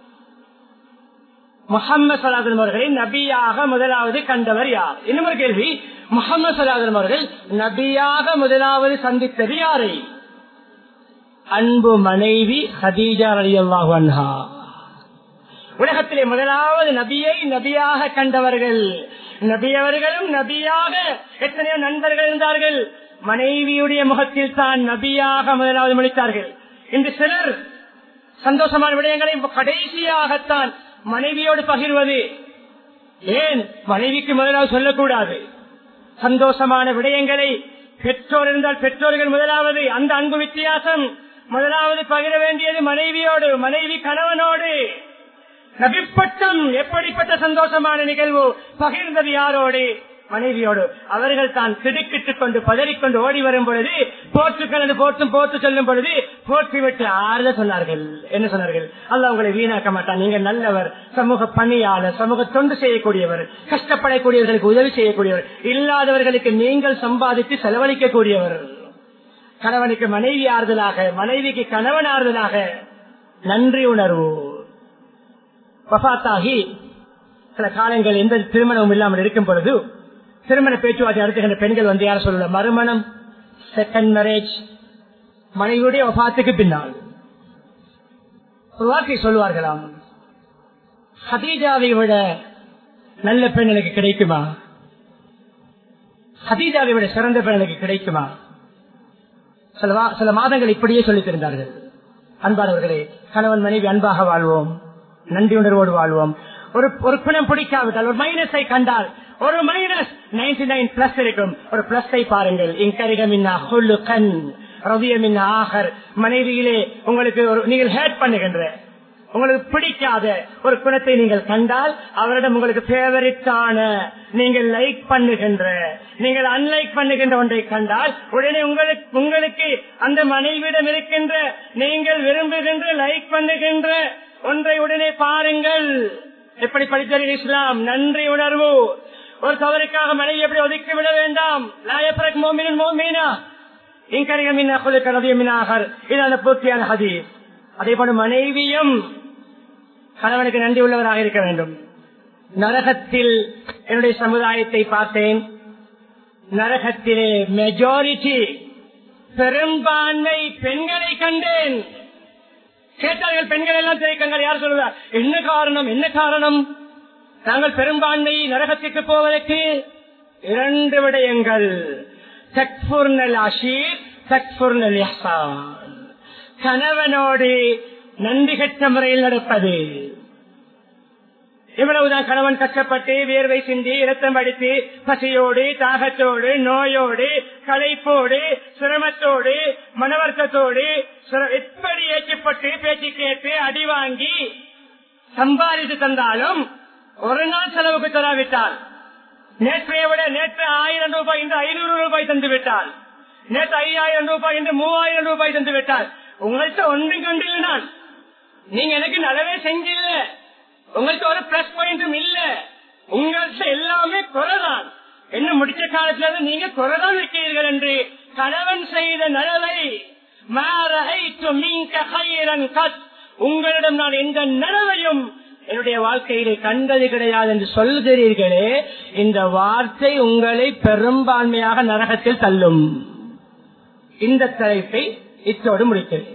முகம்மது சலாதன் அவர்களை நபியாக முதலாவது கண்டவர் யார் இன்னும் ஒரு கேள்வி முகமது சலாதன் அவர்கள் நபியாக முதலாவது சந்தித்தது யாரை அன்பு மனைவி ஹதீஜா அலி அல்லாஹா உலகத்திலே முதலாவது நபியை நபியாக கண்டவர்கள் நபியவர்களும் நபியாக எத்தனையோ நண்பர்கள் இருந்தார்கள் மனைவியுடைய முகத்தில் தான் நபியாக முதலாவது முடித்தார்கள் இன்று சிலர் சந்தோஷமான விடயங்களை கடைசியாகத்தான் மனைவியோடு பகிர்வது ஏன் மனைவிக்கு முதலாவது சொல்லக்கூடாது சந்தோஷமான விடயங்களை பெற்றோர் இருந்தால் பெற்றோர்கள் முதலாவது அந்த அன்பு வித்தியாசம் முதலாவது பகிர வேண்டியது மனைவியோடு மனைவி கணவனோடு நபிப்பட்டம் எப்படிப்பட்ட சந்தோஷமான நிகழ்வு பகிர்ந்தது யாரோடு மனைவியோடு அவர்கள் தான் திடுக்கிட்டுக் கொண்டு பதறிக்கொண்டு ஓடி வரும் பொழுது போற்றுக்கள் என்று போற்றும் போட்டு சொல்லும் பொழுது போற்றி விட்டு ஆறுத சொன்னார்கள் என்ன சொன்னார்கள் அல்ல உங்களை வீணாக்க மாட்டான் நீங்க நல்லவர் சமூக பணியாளர் சமூக தொண்டு செய்யக்கூடியவர் கஷ்டப்படக்கூடியவர்களுக்கு உதவி செய்யக்கூடியவர் இல்லாதவர்களுக்கு நீங்கள் சம்பாதித்து செலவழிக்க கூடியவர் கணவனுக்கு மனைவி ஆறுதலாக மனைவிக்கு கணவன் ஆறுதலாக நன்றி உணர்வு வபாத்தாகி சில காலங்கள் எந்த திருமணமும் இல்லாமல் இருக்கும் பொழுது திருமண பேச்சுவார்த்தை நடத்துகின்ற பெண்கள் வந்து யார சொல்லல மறுமணம் செகண்ட் மேரேஜ் மனைவியுடைய வபாத்துக்கு பின்னால் ஒரு வார்த்தை சொல்லுவார்களாம் ஹதீஜாவை விட நல்ல பெண் எனக்கு கிடைக்குமா ஹதீஜாவை விட சிறந்த பெண் எனக்கு கிடைக்குமா சில வா- சில மாதங்கள் இப்படியே சொல்லித் இருந்தார்கள் அன்பானவர்களே கணவன் மனைவி அன்பாக வாழ்வோம் நன்றி உணர்வோடு வாழ்வோம் ஒரு ஒரு குணம் பிடிக்காவிட்டால் ஒரு மைனஸை கண்டால் ஒரு மைனஸ் நைன்டி நைன் பிளஸ் இருக்கும் ஒரு பிளஸை பாருங்கள் இங்கரிகமின்னா கண் ரவியமின் ஆகர் மனைவியிலே உங்களுக்கு ஒரு நீங்கள் ஹேட் பண்ணுகின்ற உங்களுக்கு பிடிக்காத ஒரு குணத்தை நீங்கள் கண்டால் அவரிடம் உங்களுக்கு பேவரிட்டான நீங்கள் லைக் பண்ணுகின்ற நீங்கள் அன்லைக் பண்ணுகின்ற ஒன்றை கண்டால் உடனே உங்களுக்கு உங்களுக்கு அந்த மனைவியிடம் இருக்கின்ற நீங்கள் விரும்புகின்ற லைக் பண்ணுகின்ற ஒன்றை உடனே பாருங்கள் எப்படி படித்தது இஸ்லாம் நன்றி உணர்வு ஒரு தவறுக்காக மனைவி எப்படி ஒதுக்கி விட வேண்டாம் லாயப்பரக் மோமின் மோமீனா இங்கரிகமின் அகுலுக்கு ரவியமினாகர் இதான பூர்த்தியான ஹதீஸ் அதே போல மனைவியும் கணவனுக்கு நன்றி உள்ளவராக இருக்க வேண்டும் நரகத்தில் என்னுடைய சமுதாயத்தை பார்த்தேன் நரகத்திலே மெஜாரிட்டி பெரும்பான்மை பெண்களை கண்டேன் கேட்டார்கள் பெண்கள் எல்லாம் திரைக்கங்கள் யார் சொல்லுவார் என்ன காரணம் என்ன காரணம் நாங்கள் பெரும்பான்மை நரகத்திற்கு போவதற்கு இரண்டு விடயங்கள் தக்ஃபுர்னல் அஷீர் தக்ஃபுர்னல் இஹ்சான் கணவனோடு நன்றி கட்ட முறையில் நடப்பது இவ்வளவுதான் கணவன் கஷ்டப்பட்டு வேர்வை சிந்தி இரத்தம் அடித்து பசியோடு தாகத்தோடு நோயோடு களைப்போடு சிரமத்தோடு மனவர்த்தத்தோடு சிர- எப்படி ஏற்றப்பட்டு பேச்சு கேட்டு அடி வாங்கி சம்பாதித்து தந்தாலும் ஒரு நாள் செலவுக்கு தராவிட்டால் நேற்றைய விட நேற்று ஆயிரம் ரூபாய் இன்று ஐநூறு ரூபாய் தந்து விட்டால் நேற்று ஐயாயிரம் ரூபாய் இன்று மூவாயிரம் ரூபாய் தந்து விட்டால் உங்கள்கிட்ட ஒன்றும் கொண்டில்லை நான் நீங்க எனக்கு நலவே செஞ்சில்ல உங்களுக்கு ஒரு பிளஸ் பாயிண்டும் இல்ல உங்கள்கிட்ட எல்லாமே குறைதான் என்ன முடிச்ச காலத்துல இருந்து நீங்க குறைதான் இருக்கிறீர்கள் என்று கணவன் செய்த நலவை ما رأيت منك خيرا قط உங்களிடம் நான் எந்த நனவையும் என்னுடைய வாழ்க்கையிலே கண்டது கிடையாது என்று சொல்கிறீர்களே இந்த வார்த்தை உங்களை பெரும்பான்மையாக நரகத்தில் தள்ளும் இந்த தலைப்பை இத்தோடு முடிக்கிறேன்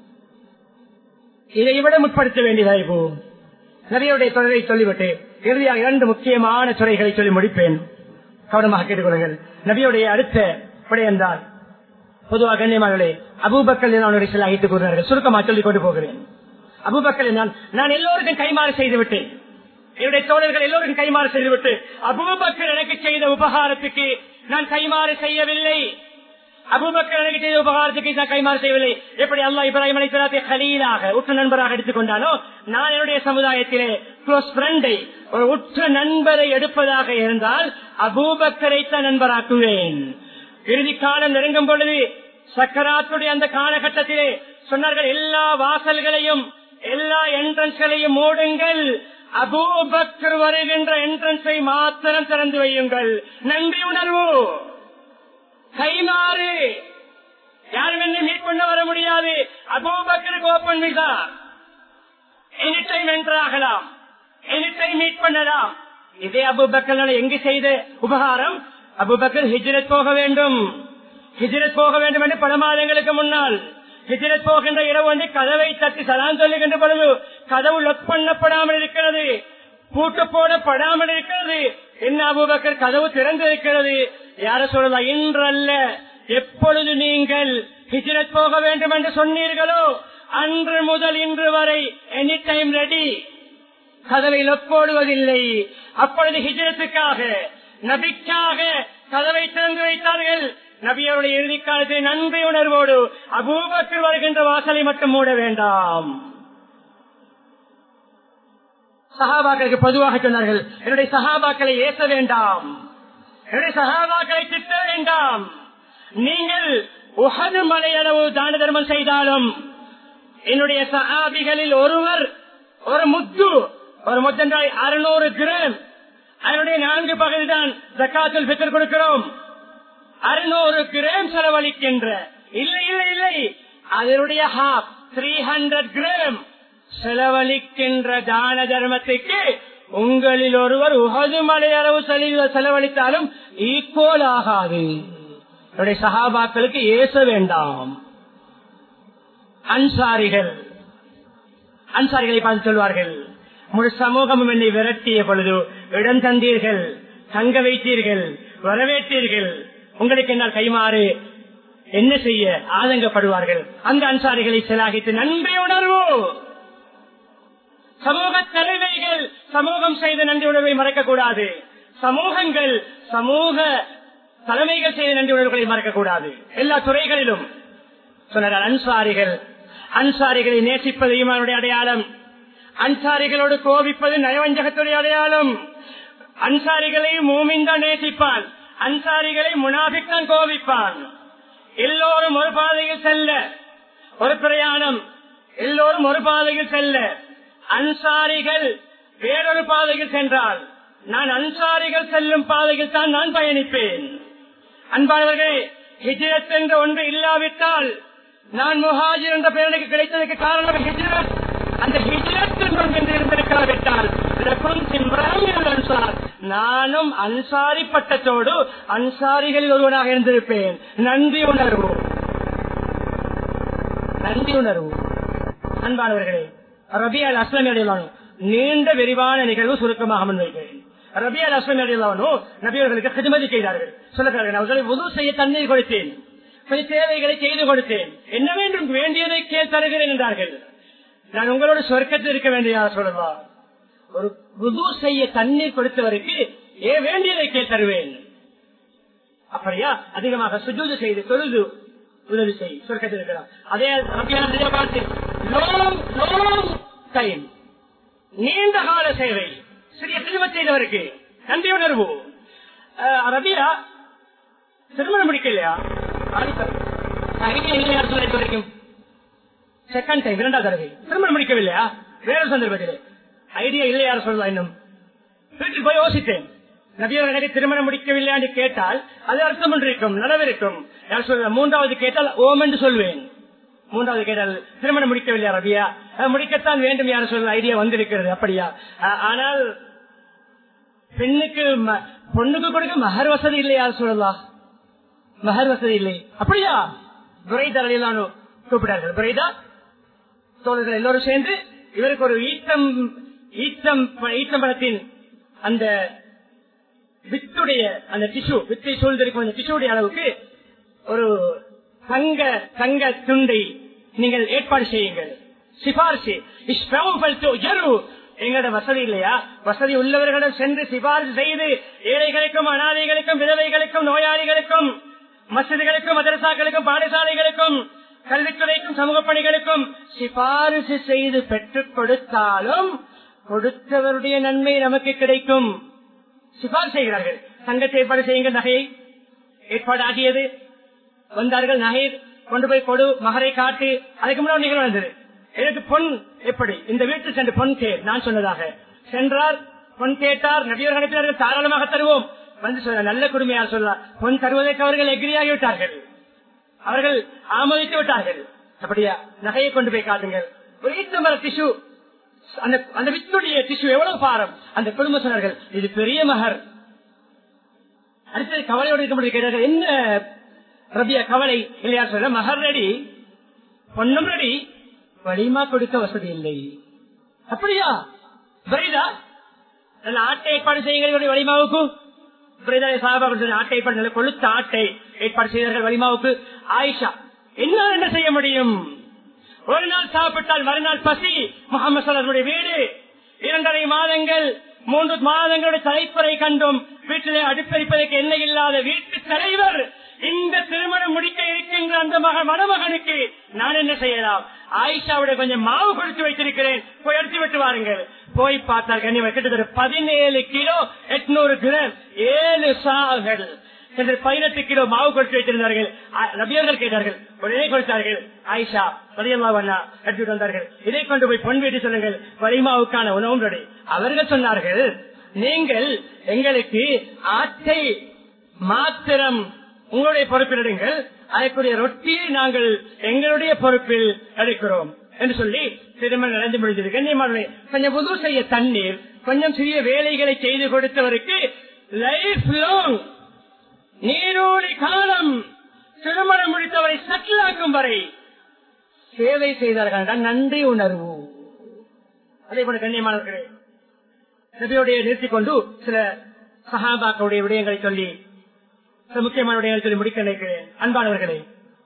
இதை விட முற்படுத்த வேண்டியதாக இப்போ நபியுடைய தொடரை சொல்லிவிட்டு இறுதியாக இரண்டு முக்கியமான துறைகளை சொல்லி முடிப்பேன் கவனமாக கேட்டுக்கொள்ளுங்கள் நபியுடைய அடுத்த விடயம்தான் பொதுவாக கண்ணியமானே அபூபக்கல் நான் சில அழைத்துக் கூறினார்கள் சுருக்கமாக சொல்லிக் கொண்டு போகிறேன் அபூபக்கல் நான் நான் எல்லோருக்கும் கைமாறு செய்து விட்டேன் என்னுடைய தோழர்கள் எல்லோருக்கும் கைமாறு செய்துவிட்டு அபூபக்கர் எனக்கு செய்த உபகாரத்துக்கு நான் கைமாறு செய்யவில்லை அபுபக்கர் எனக்கு செய்த உபகாரத்துக்கு நான் கைமாறு செய்யவில்லை எப்படி அல்லா இப்ராஹிம் அலிஸ்லாத்தை கலீலாக உற்ற நண்பராக எடுத்துக்கொண்டானோ நான் என்னுடைய சமுதாயத்திலே க்ளோஸ் ஃப்ரெண்டை ஒரு உற்ற நண்பரை எடுப்பதாக இருந்தால் அபூபக்கரைத்தான் நண்பராக்குவேன் இறுதி காலம் நெருங்கும் பொழுது சக்கராத்துடைய அந்த காலகட்டத்திலே சொன்னார்கள் எல்லா வாசல்களையும் எல்லா என்ட்ரன்ஸ்களையும் மூடுங்கள் அபூபக்கர் வருகின்ற என்ட்ரன்ஸை மாத்திரம் திறந்து வையுங்கள் நன்றி உணர்வு கைமாறு யாரும் என்ன மீட் பண்ண வர முடியாது அபூபக்கருக்கு ஓப்பன் விசா எனி டைம் என்ட்ராகலாம் எனி டைம் மீட் பண்ணலாம் இதே அபுபக்கர் எங்கு செய்த உபகாரம் அபுபக்கர் ஹிஜ்ரத் போக வேண்டும் ஹிஜ்ரத் போக வேண்டும் என்று பல மாதங்களுக்கு முன்னால் ஹிஜ்ரத் போகின்ற இரவு வந்து கதவை தட்டி சலாம் சொல்லுகின்ற பொழுது கதவு லொக் பண்ணப்படாமல் இருக்கிறது பூட்டு போடப்படாமல் இருக்கிறது என்ன அபுபக்கர் கதவு திறந்திருக்கிறது யார சொல்லலாம் இன்றல்ல எப்பொழுது நீங்கள் ஹிஜ்ரத் போக வேண்டும் என்று சொன்னீர்களோ அன்று முதல் இன்று வரை எனி டைம் ரெடி கதவை லொப்போடுவதில்லை அப்பொழுது ஹிஜரத்துக்காக நபிக்காக கதவை திறந்து வைத்தார்கள் நபியருடைய இறுதி காலத்தில் நன்றி உணர்வோடு அபூபத்தில் வருகின்ற வாசலை மட்டும் மூட வேண்டாம் சகாபாக்களுக்கு பொதுவாக சொன்னார்கள் என்னுடைய சகாபாக்களை ஏச வேண்டாம் என்னுடைய சகாபாக்களை திட்ட வேண்டாம் நீங்கள் உகது மலையளவு தான தர்மம் செய்தாலும் என்னுடைய சகாபிகளில் ஒருவர் ஒரு முத்து ஒரு முத்தன்றாய் அறுநூறு கிராம் அதனுடைய நான்கு பகுதி தான் ஜக்காத்தில் பித்தர் கொடுக்கிறோம் அறுநூறு கிராம் செலவழிக்கின்ற இல்லை இல்லை இல்லை அதனுடைய ஹாஃப் த்ரீ ஹண்ட்ரட் கிராம் செலவழிக்கின்ற தான தர்மத்துக்கு உங்களில் ஒருவர் உகது மலையளவு செலவழித்தாலும் ஈக்குவல் ஆகாது என்னுடைய சகாபாக்களுக்கு ஏச வேண்டாம் அன்சாரிகள் அன்சாரிகளை பார்த்து சொல்வார்கள் முழு சமூகமும் என்னை விரட்டிய பொழுது இடம் தந்தீர்கள் தங்க வைத்தீர்கள் வரவேற்றீர்கள் உங்களுக்கு என்னால் கைமாறு என்ன செய்ய ஆதங்கப்படுவார்கள் அந்த அன்சாரிகளை செலாகித்து நன்றி உணர்வு சமூக தலைமைகள் சமூகம் செய்த நன்றி உணர்வை மறக்கக்கூடாது சமூகங்கள் சமூக தலைமைகள் செய்த நன்றி உணர்வுகளை மறக்கக்கூடாது எல்லா துறைகளிலும் சொன்னார் அன்சாரிகள் அன்சாரிகளை நேசிப்பதையும் அவருடைய அடையாளம் அன்சாரிகளோடு கோபிப்பது நயவஞ்சகத்துடைய அடையாளம் அன்சாரிகளை மூமின்தான் நேசிப்பான் அன்சாரிகளை முனாபித்தான் கோபிப்பான் எல்லோரும் ஒரு பாதையில் செல்ல ஒரு பிரயாணம் எல்லோரும் ஒரு பாதையில் செல்ல அன்சாரிகள் வேறொரு பாதையில் சென்றால் நான் அன்சாரிகள் செல்லும் பாதையில் தான் நான் பயணிப்பேன் அன்பானவர்களே ஹிஜரத் என்ற ஒன்று இல்லாவிட்டால் நான் முஹாஜிர் என்ற பெயருக்கு கிடைத்ததற்கு காரணம் ஹிஜரத் அந்த ஹிஜரத் என்று இருந்திருக்காவிட்டால் நானும் அன்சாரி பட்டத்தோடு அன்சாரிகளில் ஒருவனாக இருந்திருப்பேன் நன்றி உணர்வு நன்றி உணர்வு அன்பானவர்களே ரபியால் அஸ்லம் அடையலானோ நீண்ட விரிவான நிகழ்வு சுருக்கமாக முன்வைக்கிறேன் ரபியால் அஸ்லம் அடையலானோ நபியர்களுக்கு கிருமதி செய்தார்கள் சொல்லுகிறார்கள் அவர்களை உதவு செய்ய தண்ணீர் கொடுத்தேன் கொஞ்சம் தேவைகளை செய்து கொடுத்தேன் என்ன வேண்டும் வேண்டியதை கேள் தருகிறேன் என்றார்கள் நான் உங்களோட சொர்க்கத்தில் இருக்க வேண்டிய சொல்லலாம் ஒரு புது செய்ய தண்ணீர் கொடுத்தவருக்கு ஏ வேண்டியதை கேள் தருவேன் அப்படியா அதிகமாக சுஜூது செய்து தொழுது உதவி செய் சொர்க்கத்தில் இருக்கிறார் அதே ரபியான பார்த்து டைம் நீண்ட கால சேவை சிறிய திருமணம் செய்தவருக்கு நன்றி உணர்வு ரபியா திருமணம் முடிக்கலையா வரைக்கும் செகண்ட் டைம் இரண்டாவது தடவை திருமணம் முடிக்கவில்லையா வேற சந்தர்ப்பத்தில் ஐடியா இல்லை யாரும் சொல்லலாம் இன்னும் வீட்டுக்கு போய் யோசித்தேன் நபியவர் எனக்கு திருமணம் முடிக்கவில்லை என்று கேட்டால் அது அர்த்தம் ஒன்று இருக்கும் நடவிருக்கும் யார் சொல்ல மூன்றாவது கேட்டால் ஓம் என்று சொல்வேன் மூன்றாவது கேட்டால் திருமணம் முடிக்கவில்லையா ரபியா அஹ், முடிக்கத்தான் வேண்டும் யாரும் சொல்ல ஐடியா வந்திருக்கிறது அப்படியா அஹ், ஆனால் பெண்ணுக்கு ம- பொண்ணுக்கு கொடுக்க மகர் வசதி இல்லையா சொல்லலாம் மகர் வசதி இல்லை அப்படியா துரைதா அலிலானு கூப்பிட்டார்கள் துரைதா தோழர்கள் எல்லோரும் சேர்ந்து இவருக்கு ஒரு ஈட்டம் ஈட்டம் ஈட்டம்பழத்தின் அந்த வித்துடைய அந்த டிஷ்யூ வித்தை சூழ்ந்திருக்கும் அந்த டிஷ்யூடைய அளவுக்கு ஒரு தங்க தங்க துண்டை நீங்கள் ஏற்பாடு செய்யுங்கள் சிபாரிசு இஷ்டவல்து எரு எங்களோட வசதி இல்லையா வசதி உள்ளவர்களிடம் சென்று சிபாரிசு செய்து ஏழைகளுக்கும் அனாதைகளுக்கும் விதவைகளுக்கும் நோயாளிகளுக்கும் மசிதிகளுக்கும் மதரசாக்களுக்கும் பாடசாலைகளுக்கும் கல்வித்துறைக்கும் சமூக பணிகளுக்கும் சிபாரிசு செய்து பெற்றுக் கொடுத்தாலும் கொடுத்தவருடைய நன்மை நமக்கு கிடைக்கும் சிபாரிசு செய்கிறார்கள் சங்கத்தை ஏற்பாடு செய்யுங்கள் நகையை ஏற்பாடு ஆகியது வந்தார்கள் நகை கொண்டு போய் கொடு மகரை காட்டு அதுக்கு முன்னாடி நிகழ்வு வந்தது எனக்கு பொன் எப்படி இந்த வீட்டில் சென்று பொன் கேர் நான் சொன்னதாக சென்றார் பொன் கேட்டார் நபியர் அனுப்பினார்கள் தாராளமாக தருவோம் வந்து சொல்ல நல்ல குடுமையார் சொல்லலாம் பொன் தருவதற்கு அவர்கள் எகிரியாகி விட்டார்கள் அவர்கள் ஆமோதித்து விட்டார்கள் அப்படியா நகையை கொண்டு போய் காட்டுங்கள் ஒரு ஈத்தமர டிஷ்யூ அந்த அந்த வித்துடைய டிஷ்யூ எவ்வளவு பாரம் அந்த குடும்ப சொன்னார்கள் இது பெரிய மகர் அடுத்தது கவலையோடு இருக்க முடியும் கேட்டார்கள் என்ன ரபியா கவலை இல்லையா சொல்ல மகர் ரெடி பொண்ணும் ரெடி வலிமா கொடுக்க வசதி இல்லை அப்படியா புரியுதா நல்ல ஆட்டை ஏற்பாடு செய்யுங்கள் வலிமாவுக்கு புரியுதா சாபா ஆட்டை ஏற்பாடு நல்ல கொளுத்த ஆட்டை ஏற்பாடு செய்தார்கள் வலிமாவுக்கு ஆயிஷா என்ன என்ன செய்ய முடியும் ஒரு நாள் சாப்பிட்டால் மறுநாள் பசி முகமது சலருடைய வீடு இரண்டரை மாதங்கள் மூன்று மாதங்களுடைய தலைப்பறை கண்டும் வீட்டிலே அடுப்பெரிப்பதற்கு என்ன இல்லாத வீட்டு தலைவர் இந்த திருமணம் முடிக்க இருக்கின்ற அந்த மக மணமகனுக்கு நான் என்ன செய்யலாம் ஆயிஷாவுடைய கொஞ்சம் மாவு கொடுத்து வைத்திருக்கிறேன் போய் எடுத்து விட்டு வாருங்கள் போய் பார்த்தால் கண்ணியம் கிட்டத்தட்ட பதினேழு கிலோ எட்நூறு கிராம் ஏழு சாகள் சென்று பதினெட்டு கிலோ மாவு கொடுத்து வைத்திருந்தார்கள் அ- நபியர்கள் கேட்டார்கள் உடனே கொடுத்தார்கள் ஆயிஷா பதியல்லாவண்ணா எடுத்துட்டு வந்தார்கள் இதை கொண்டு போய் பொன் வீட்டு சொல்லுங்கள் வலிமாவுக்கான உணவும் ரெடி அவர்கள் சொன்னார்கள் நீங்கள் எங்களுக்கு ஆட்டை மாத்திரம் உங்களுடைய பொறுப்பில் எடுங்கள் அதற்குரிய ரொட்டியை நாங்கள் எங்களுடைய பொறுப்பில் எடுக்கிறோம் என்று சொல்லி திருமணம் நடந்து முடிந்தது கண்ணியமானவர்களே, கொஞ்சம் புது செய்ய தண்ணீர் கொஞ்சம் சிறிய வேலைகளை செய்து கொடுத்தவருக்கு லைஃப் லாங் நீரோடி காலம் திருமணம் முடித்தவரை சட்டிலாக்கும் வரை சேவை செய்தார்கள் என்றால் நன்றி உணர்வு அதே போல கண்ணியமானவர்களே நபியோடைய நிறுத்திக் கொண்டு சில சகாபாக்களுடைய விடயங்களை சொல்லி சில முக்கியமான விடயங்களை சொல்லி முடிக்க நினைக்கிறேன் அன்பானவர்களே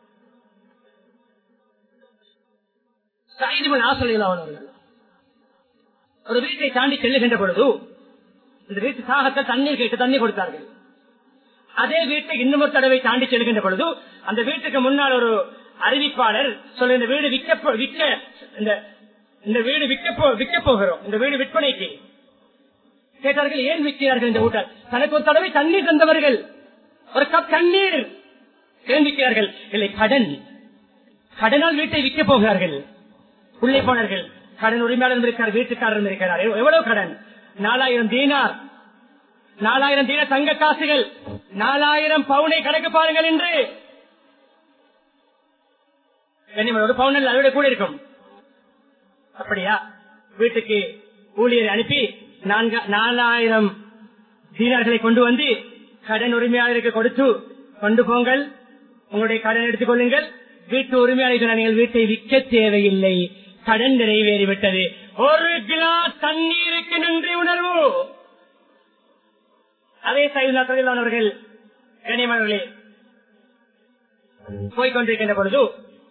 சாயிதுபின் ஆசிரியர் அவர்கள் ஒரு வீட்டை தாண்டி செல்லுகின்ற பொழுது இந்த வீட்டு சாகத்தில் தண்ணீர் கேட்டு தண்ணீர் கொடுத்தார்கள் அதே வீட்டை இன்னும் ஒரு தடவை தாண்டி செல்கின்ற பொழுது அந்த வீட்டுக்கு முன்னால் ஒரு அறிவிப்பாளர் சொல்ல இந்த வீடு விற்க போ- விற்க இந்த இந்த வீடு விற்க போ- விற்க போகிறோம் இந்த வீடு விற்பனைக்கு கேட்டார்கள் ஏன் விற்கிறார்கள் இந்த ஊட்டால் தனக்கு ஒரு தடவை தண்ணீர் தந்தவர்கள் ஒரு கப் தண்ணீர் ஏன் விற்கிறார்கள் இல்லை கடன் கடனால் வீட்டை விற்க போகிறார்கள் உள்ளே போனார்கள் கடன் உரிமையாளர் இருக்கிறார் வீட்டுக்காரரும் இருக்கிறார் எவ்- எவ்வளவு கடன் நாலாயிரம் தீனார் நாலாயிரம் தீன தங்க காசுகள் நாலாயிரம் பவுனை கணக்கு பாருங்கள் என்று கண்ணியமான ஒரு பவுனில் அதை விட கூட இருக்கும் அப்படியா வீட்டுக்கு ஊழியரை அனுப்பி நான்கு நாலாயிரம் தீனார்களை கொண்டு வந்து கடன் உரிமையாளருக்கு கொடுத்து கொண்டு போங்கள் உங்களுடைய கடன் எடுத்துக் கொள்ளுங்கள் வீட்டு உரிமையாளர்கள் நீங்கள் வீட்டை விற்க தேவையில்லை கடன் நிறைவேறிவிட்டது ஒரு கிளாஸ் தண்ணீருக்கு நன்றி உணர்வு அதே சைவர்கள் கனிமர்களே போய்கொண்டிருக்கின்ற பொழுது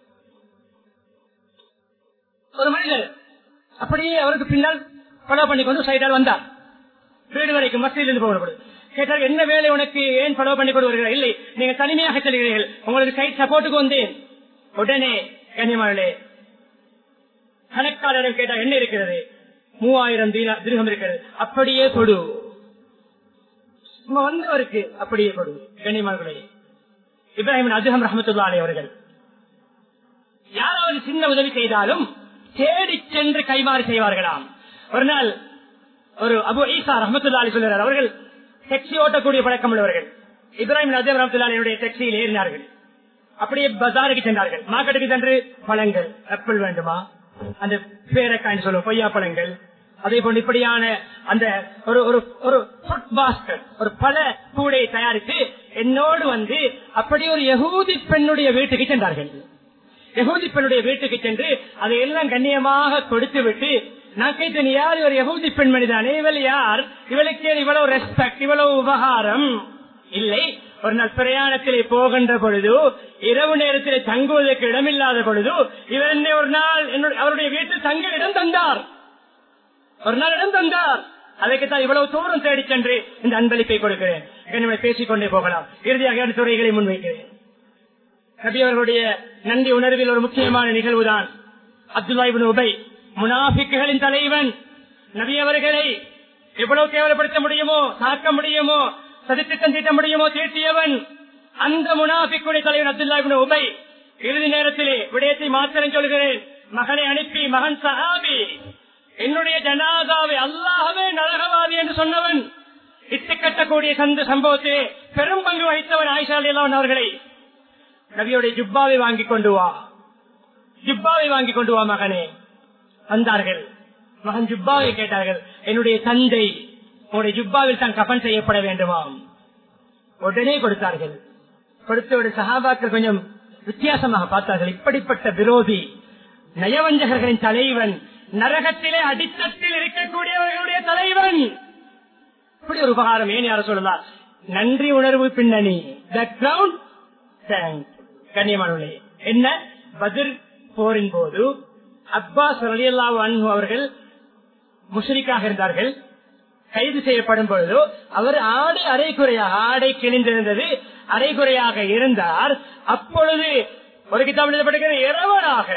ஒரு மனிதர் அப்படியே அவருக்கு பின்னால் பலோ பண்ணிக்கொண்டு சைடால் வந்தார் வீடு வரைக்கும் மசீதிலிருந்து போகிற பொழுது கேட்டார் என்ன வேலை உனக்கு ஏன் பலோ பண்ணி கொண்டு வருகிறீர்கள் இல்லை நீங்க தனிமையாக செல்கிறீர்கள் உங்களுக்கு சைட் சப்போர்ட்டுக்கு வந்தேன் உடனே கனிமகளே கணக்காளரிடம் கேட்டால் என்ன இருக்கிறது மூவாயிரம் தீனா- திருகம் இருக்கிறது அப்படியே கொடு இங்க வந்தவருக்கு அப்படியே கொடு கண்ணியமானவர்களே இப்ராஹிம் அதுகம் ரஹமத்துல்லா அலி அவர்கள் யாராவது சின்ன உதவி செய்தாலும் தேடி சென்று கைமாறு செய்வார்களாம் ஒரு நாள் ஒரு அபு ஈசா ரஹமத்துல்லா அலி சொல்கிறார் அவர்கள் டாக்ஸி ஓட்டக்கூடிய பழக்கம் உள்ளவர்கள் இப்ராஹிம் அதுகம் ரஹமத்துல்லா அலியுடைய டாக்ஸியில் ஏறினார்கள் அப்படியே பஜாருக்கு சென்றார்கள் மார்க்கெட்டுக்கு சென்று பழங்கள் ஆப்பிள் வேண்டுமா அந்த பேரக்காய் சொல்லுவோம் கொய்யா பழங்கள் அதே போன்று இப்படியான அந்த ஒரு ஒரு ஒரு ஃபுட் பாஸ்கட் ஒரு பல கூடை தயாரித்து என்னோடு வந்து அப்படி ஒரு யகூதி பெண்ணுடைய வீட்டுக்கு சென்றார்கள் யகூதி பெண்ணுடைய வீட்டுக்கு சென்று அதை எல்லாம் கண்ணியமாக கொடுத்து விட்டு நான் கேட்டேன் யார் ஒரு யகூதி பெண்மணி தானே இவள் யார் இவளுக்கு இவ்வளவு ரெஸ்பெக்ட் இவ்வளவு உபகாரம் இல்லை ஒரு நாள் பிரயாணத்திலே போகின்ற பொழுது இரவு நேரத்திலே தங்குவதற்கு இடமில்லாத பொழுது இவர் என்னை ஒரு நாள் என்னுடைய- அவருடைய வீட்டில் தங்க இடம் தந்தார் ஒரு நாள் இடம் தந்தார் அதற்குத்தான் இவ்வளவு தூரம் தேடி சென்று இந்த அன்பளிப்பை கொடுக்கிறேன் என்னுடைய பேசிக் கொண்டே போகலாம் இறுதியாக இரண்டு துறைகளை முன்வைக்கிறேன் நபி அவர்களுடைய நன்றி உணர்வில் ஒரு முக்கியமான நிகழ்வுதான் அப்துல்லாஹிபின் உபை முனாஃபிக்குகளின் தலைவன் நபி அவர்களை எவ்வளவு கேவலப்படுத்த முடியுமோ தாக்க முடியுமோ சதித்திட்டம் தீட்ட முடியுமோ தீட்டியவன் அந்த முனாஃபிக்குடைய தலைவன் அப்துல்லாஹிபின் உபை இறுதி நேரத்திலே விடயத்தை மாத்திரம் சொல்கிறேன் மகனை அனுப்பி மகன் சஹாபி என்னுடைய ஜனாதாவை அல்லாஹவே நரகவாதி என்று சொன்னவன் இட்டு கட்டக்கூடிய சந்த சம்பவத்திலே பெரும் பங்கு வகித்தவன் ஆயிஷா அலிலான் அவர்களை நபியோடைய ஜுப்பாவை வாங்கி கொண்டு வா ஜுப்பாவை வாங்கி கொண்டு வா மகனே வந்தார்கள் மகன் ஜுப்பாவை கேட்டார்கள் என்னுடைய தந்தை உங்களுடைய ஜுப்பாவில் தான் கபன் செய்யப்பட வேண்டுமாம் உடனே கொடுத்தார்கள் கொடுத்தவுடைய சகாபாக்கள் கொஞ்சம் வித்தியாசமாக பார்த்தார்கள் இப்படிப்பட்ட விரோதி நயவஞ்சகர்களின் தலைவன் நரகத்திலே அடித்தட்டில் இருக்கக்கூடியவர்களுடைய தலைவன் இப்படி ஒரு உபகாரம் ஏன் யார சொல்லலாம் நன்றி உணர்வு பின்னணி பேக்ரவுண்ட் கண்ணியமானவர்களே என்ன பதில் போரின் போது அப்பாஸ் ரலியல்லாஹு அன்ஹு அவர்கள் முஷரிக்காக இருந்தார்கள் கைது செய்யப்படும் பொழுது அவர் ஆடை அரைக்குறையாக ஆடை கிழிந்திருந்தது அரைக்குறையாக இருந்தார் அப்பொழுது ஒரு கிதாப் எழுதப்படுகிறது இரவனாக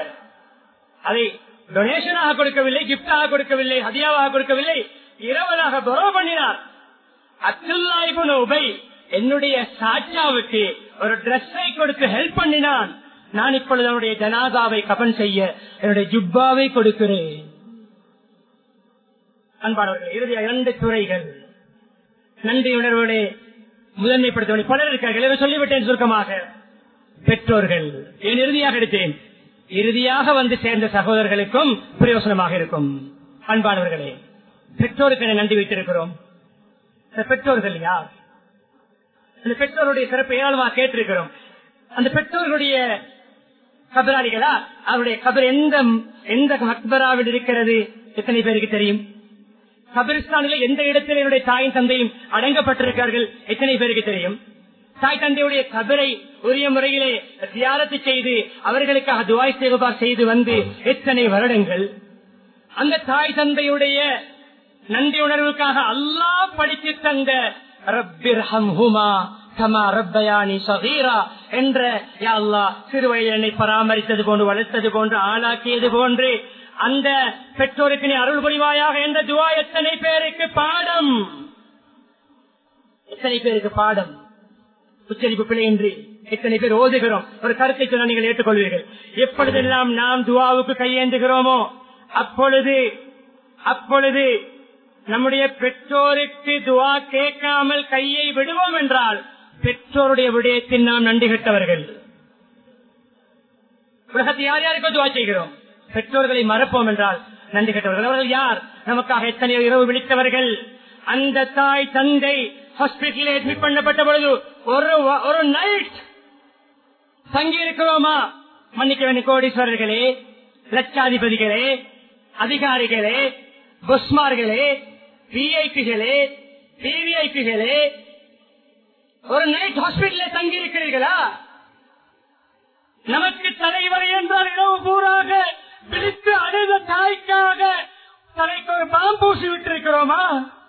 அதை டொனேஷனாக கொடுக்கவில்லை கிப்டாக கொடுக்கவில்லை ஹதியாவாக கொடுக்கவில்லை இரவனாக துறவு பண்ணினார் அப்துல்லாஹிபுன் உபை என்னுடைய சாட்சாவுக்கு ஒரு டிரெஸ்ஸை கொடுத்து ஹெல்ப் பண்ணினான் நான் இப்பொழுது அவனுடைய ஜனாதாவை கபன் செய்ய என்னுடைய ஜுப்பாவை கொடுக்கிறேன் அன்பானவர்கள் இறுதியாக இரண்டு துறைகள் நன்றி உணர்வோடு முதன்மைப்படுத்த பலர் இருக்கார்கள் இதை சொல்லிவிட்டேன் சுருக்கமாக பெற்றோர்கள் என் இறுதியாக எடுத்தேன் இறுதியாக வந்து சேர்ந்த சகோதரர்களுக்கும் பிரயோசனமாக இருக்கும் அன்பானவர்களே பெற்றோருக்கு என நன்றி வைத்திருக்கிறோம் இந்த பெற்றோர்கள் யார் அந்த பெற்றோருடைய சிறப்பு ஏராளமாக கேட்டிருக்கிறோம் அந்த பெற்றோர்களுடைய கபராளிகளா அவருடைய கபர் எந்த எந்த மக்பராவில் இருக்கிறது எத்தனை பேருக்கு தெரியும் கபிரிஸ்தானில் எந்த இடத்தில் என்னுடைய தாயும் தந்தையும் அடங்கப்பட்டிருக்கார்கள் எத்தனை பேருக்கு தெரியும் தாய் தந்தையுடைய கபரை உரிய முறையிலே தியாரத்து செய்து அவர்களுக்காக துவாய் சேவபார் செய்து வந்து எத்தனை வருடங்கள் அந்த தாய் தந்தையுடைய நன்றி உணர்வுக்காக அல்லாஹ் படித்து தந்த ரப்பிர் ஹம்ஹுமா கமா ரப்பயானி சகீரா என்ற யா அல்லாஹ் சிறுவயதில் என்னை பராமரித்தது போன்று வளர்த்தது போன்று ஆளாக்கியது போன்று அந்த பெற்றோருக்கு நீ அருள் புரிவாயாக என்ற துவா எத்தனை பேருக்கு பாடம் எத்தனை பேருக்கு பாடம் உச்சரிப்பு பிழையின்றி எத்தனை பேர் ஓதுகிறோம் ஒரு கருத்தை சொன்ன நீங்கள் ஏற்றுக்கொள்வீர்கள் எப்பொழுதெல்லாம் நாம் துவாவுக்கு கையேந்துகிறோமோ அப்பொழுது அப்பொழுது நம்முடைய பெற்றோருக்கு துவா கேட்காமல் கையை விடுவோம் என்றால் பெற்றோருடைய விடயத்தில் நாம் நன்றி கட்டவர்கள் உலகத்தை யார் யாருக்கோ துவா செய்கிறோம் பெற்றோர்களை மறப்போம் என்றால் நன்றி கட்டவர்கள் அவர்கள் யார் நமக்காக எத்தனையோ இரவு விழித்தவர்கள் அந்த தாய் தந்தை ஹாஸ்பிட்டலில் அட்மிட் பண்ணப்பட்ட பொழுது ஒரு வ- ஒரு நைட் தங்கி இருக்கிறோமா மன்னிக்க வேண்டிய கோடீஸ்வரர்களே லட்சாதிபதிகளே அதிகாரிகளே புஸ்மார்களே விஐபிகளே பிவிஐபிகளே ஒரு நைட் ஹாஸ்பிட்டலில் தங்கி இருக்கிறீர்களா நமக்கு தலைவர் என்றால் இரவு பூராக பிடித்து அழுத தாய்க்காக தலைக்கு ஒரு பாம்பூசி விட்டிருக்கிறோமா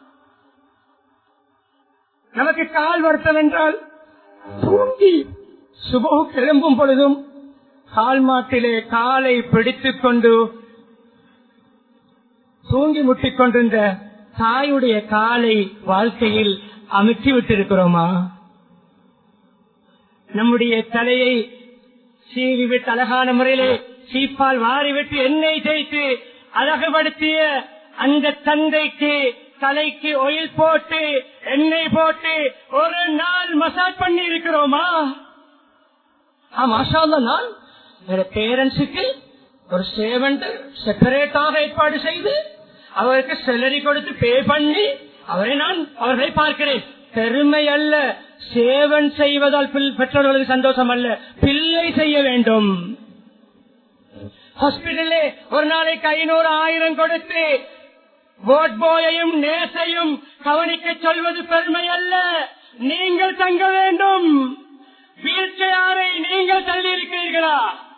நமக்கு கால் வருத்தம் என்றால் தூங்கி சுபோ கிளம்பும் பொழுதும் கால் மாட்டிலே காலை பிடித்துக் கொண்டு தூங்கி முட்டிக் கொண்டிருந்த தாயுடைய காலை வாழ்க்கையில் அமுக்கி விட்டிருக்கிறோமா நம்முடைய தலையை சீவி விட்டு அழகான முறையிலே சீப்பால் வாரிவிட்டு எண்ணெய் தேய்த்து அழகுபடுத்திய அந்த தந்தைக்கு தலைக்கு ஒயில் போட்டு எண்ணெய் போட்டு ஒரு நாள் மசாஜ் பண்ணி இருக்கிறோமா மாஷா நான் பேரண்ட்ஸுக்கு ஒரு சேவண்ட் செப்பரேட்டாக ஏற்பாடு செய்து அவருக்கு செலரி கொடுத்து பே பண்ணி அவரை நான் அவர்களை பார்க்கிறேன் பெருமை அல்ல சேவன் செய்வதால் பெற்றோர்களுக்கு சந்தோஷம் அல்ல பிள்ளை செய்ய வேண்டும் ஹாஸ்பிட்டலே ஒரு நாளைக்கு ஐநூறு ஆயிரம் கொடுத்து போட் போயையும் நேசையும் கவனிக்க சொல்வது பெருமை அல்ல நீங்கள் தங்க வேண்டும் வீழ்ச்சியாரை நீங்கள் தள்ளி இருக்கிறீர்களா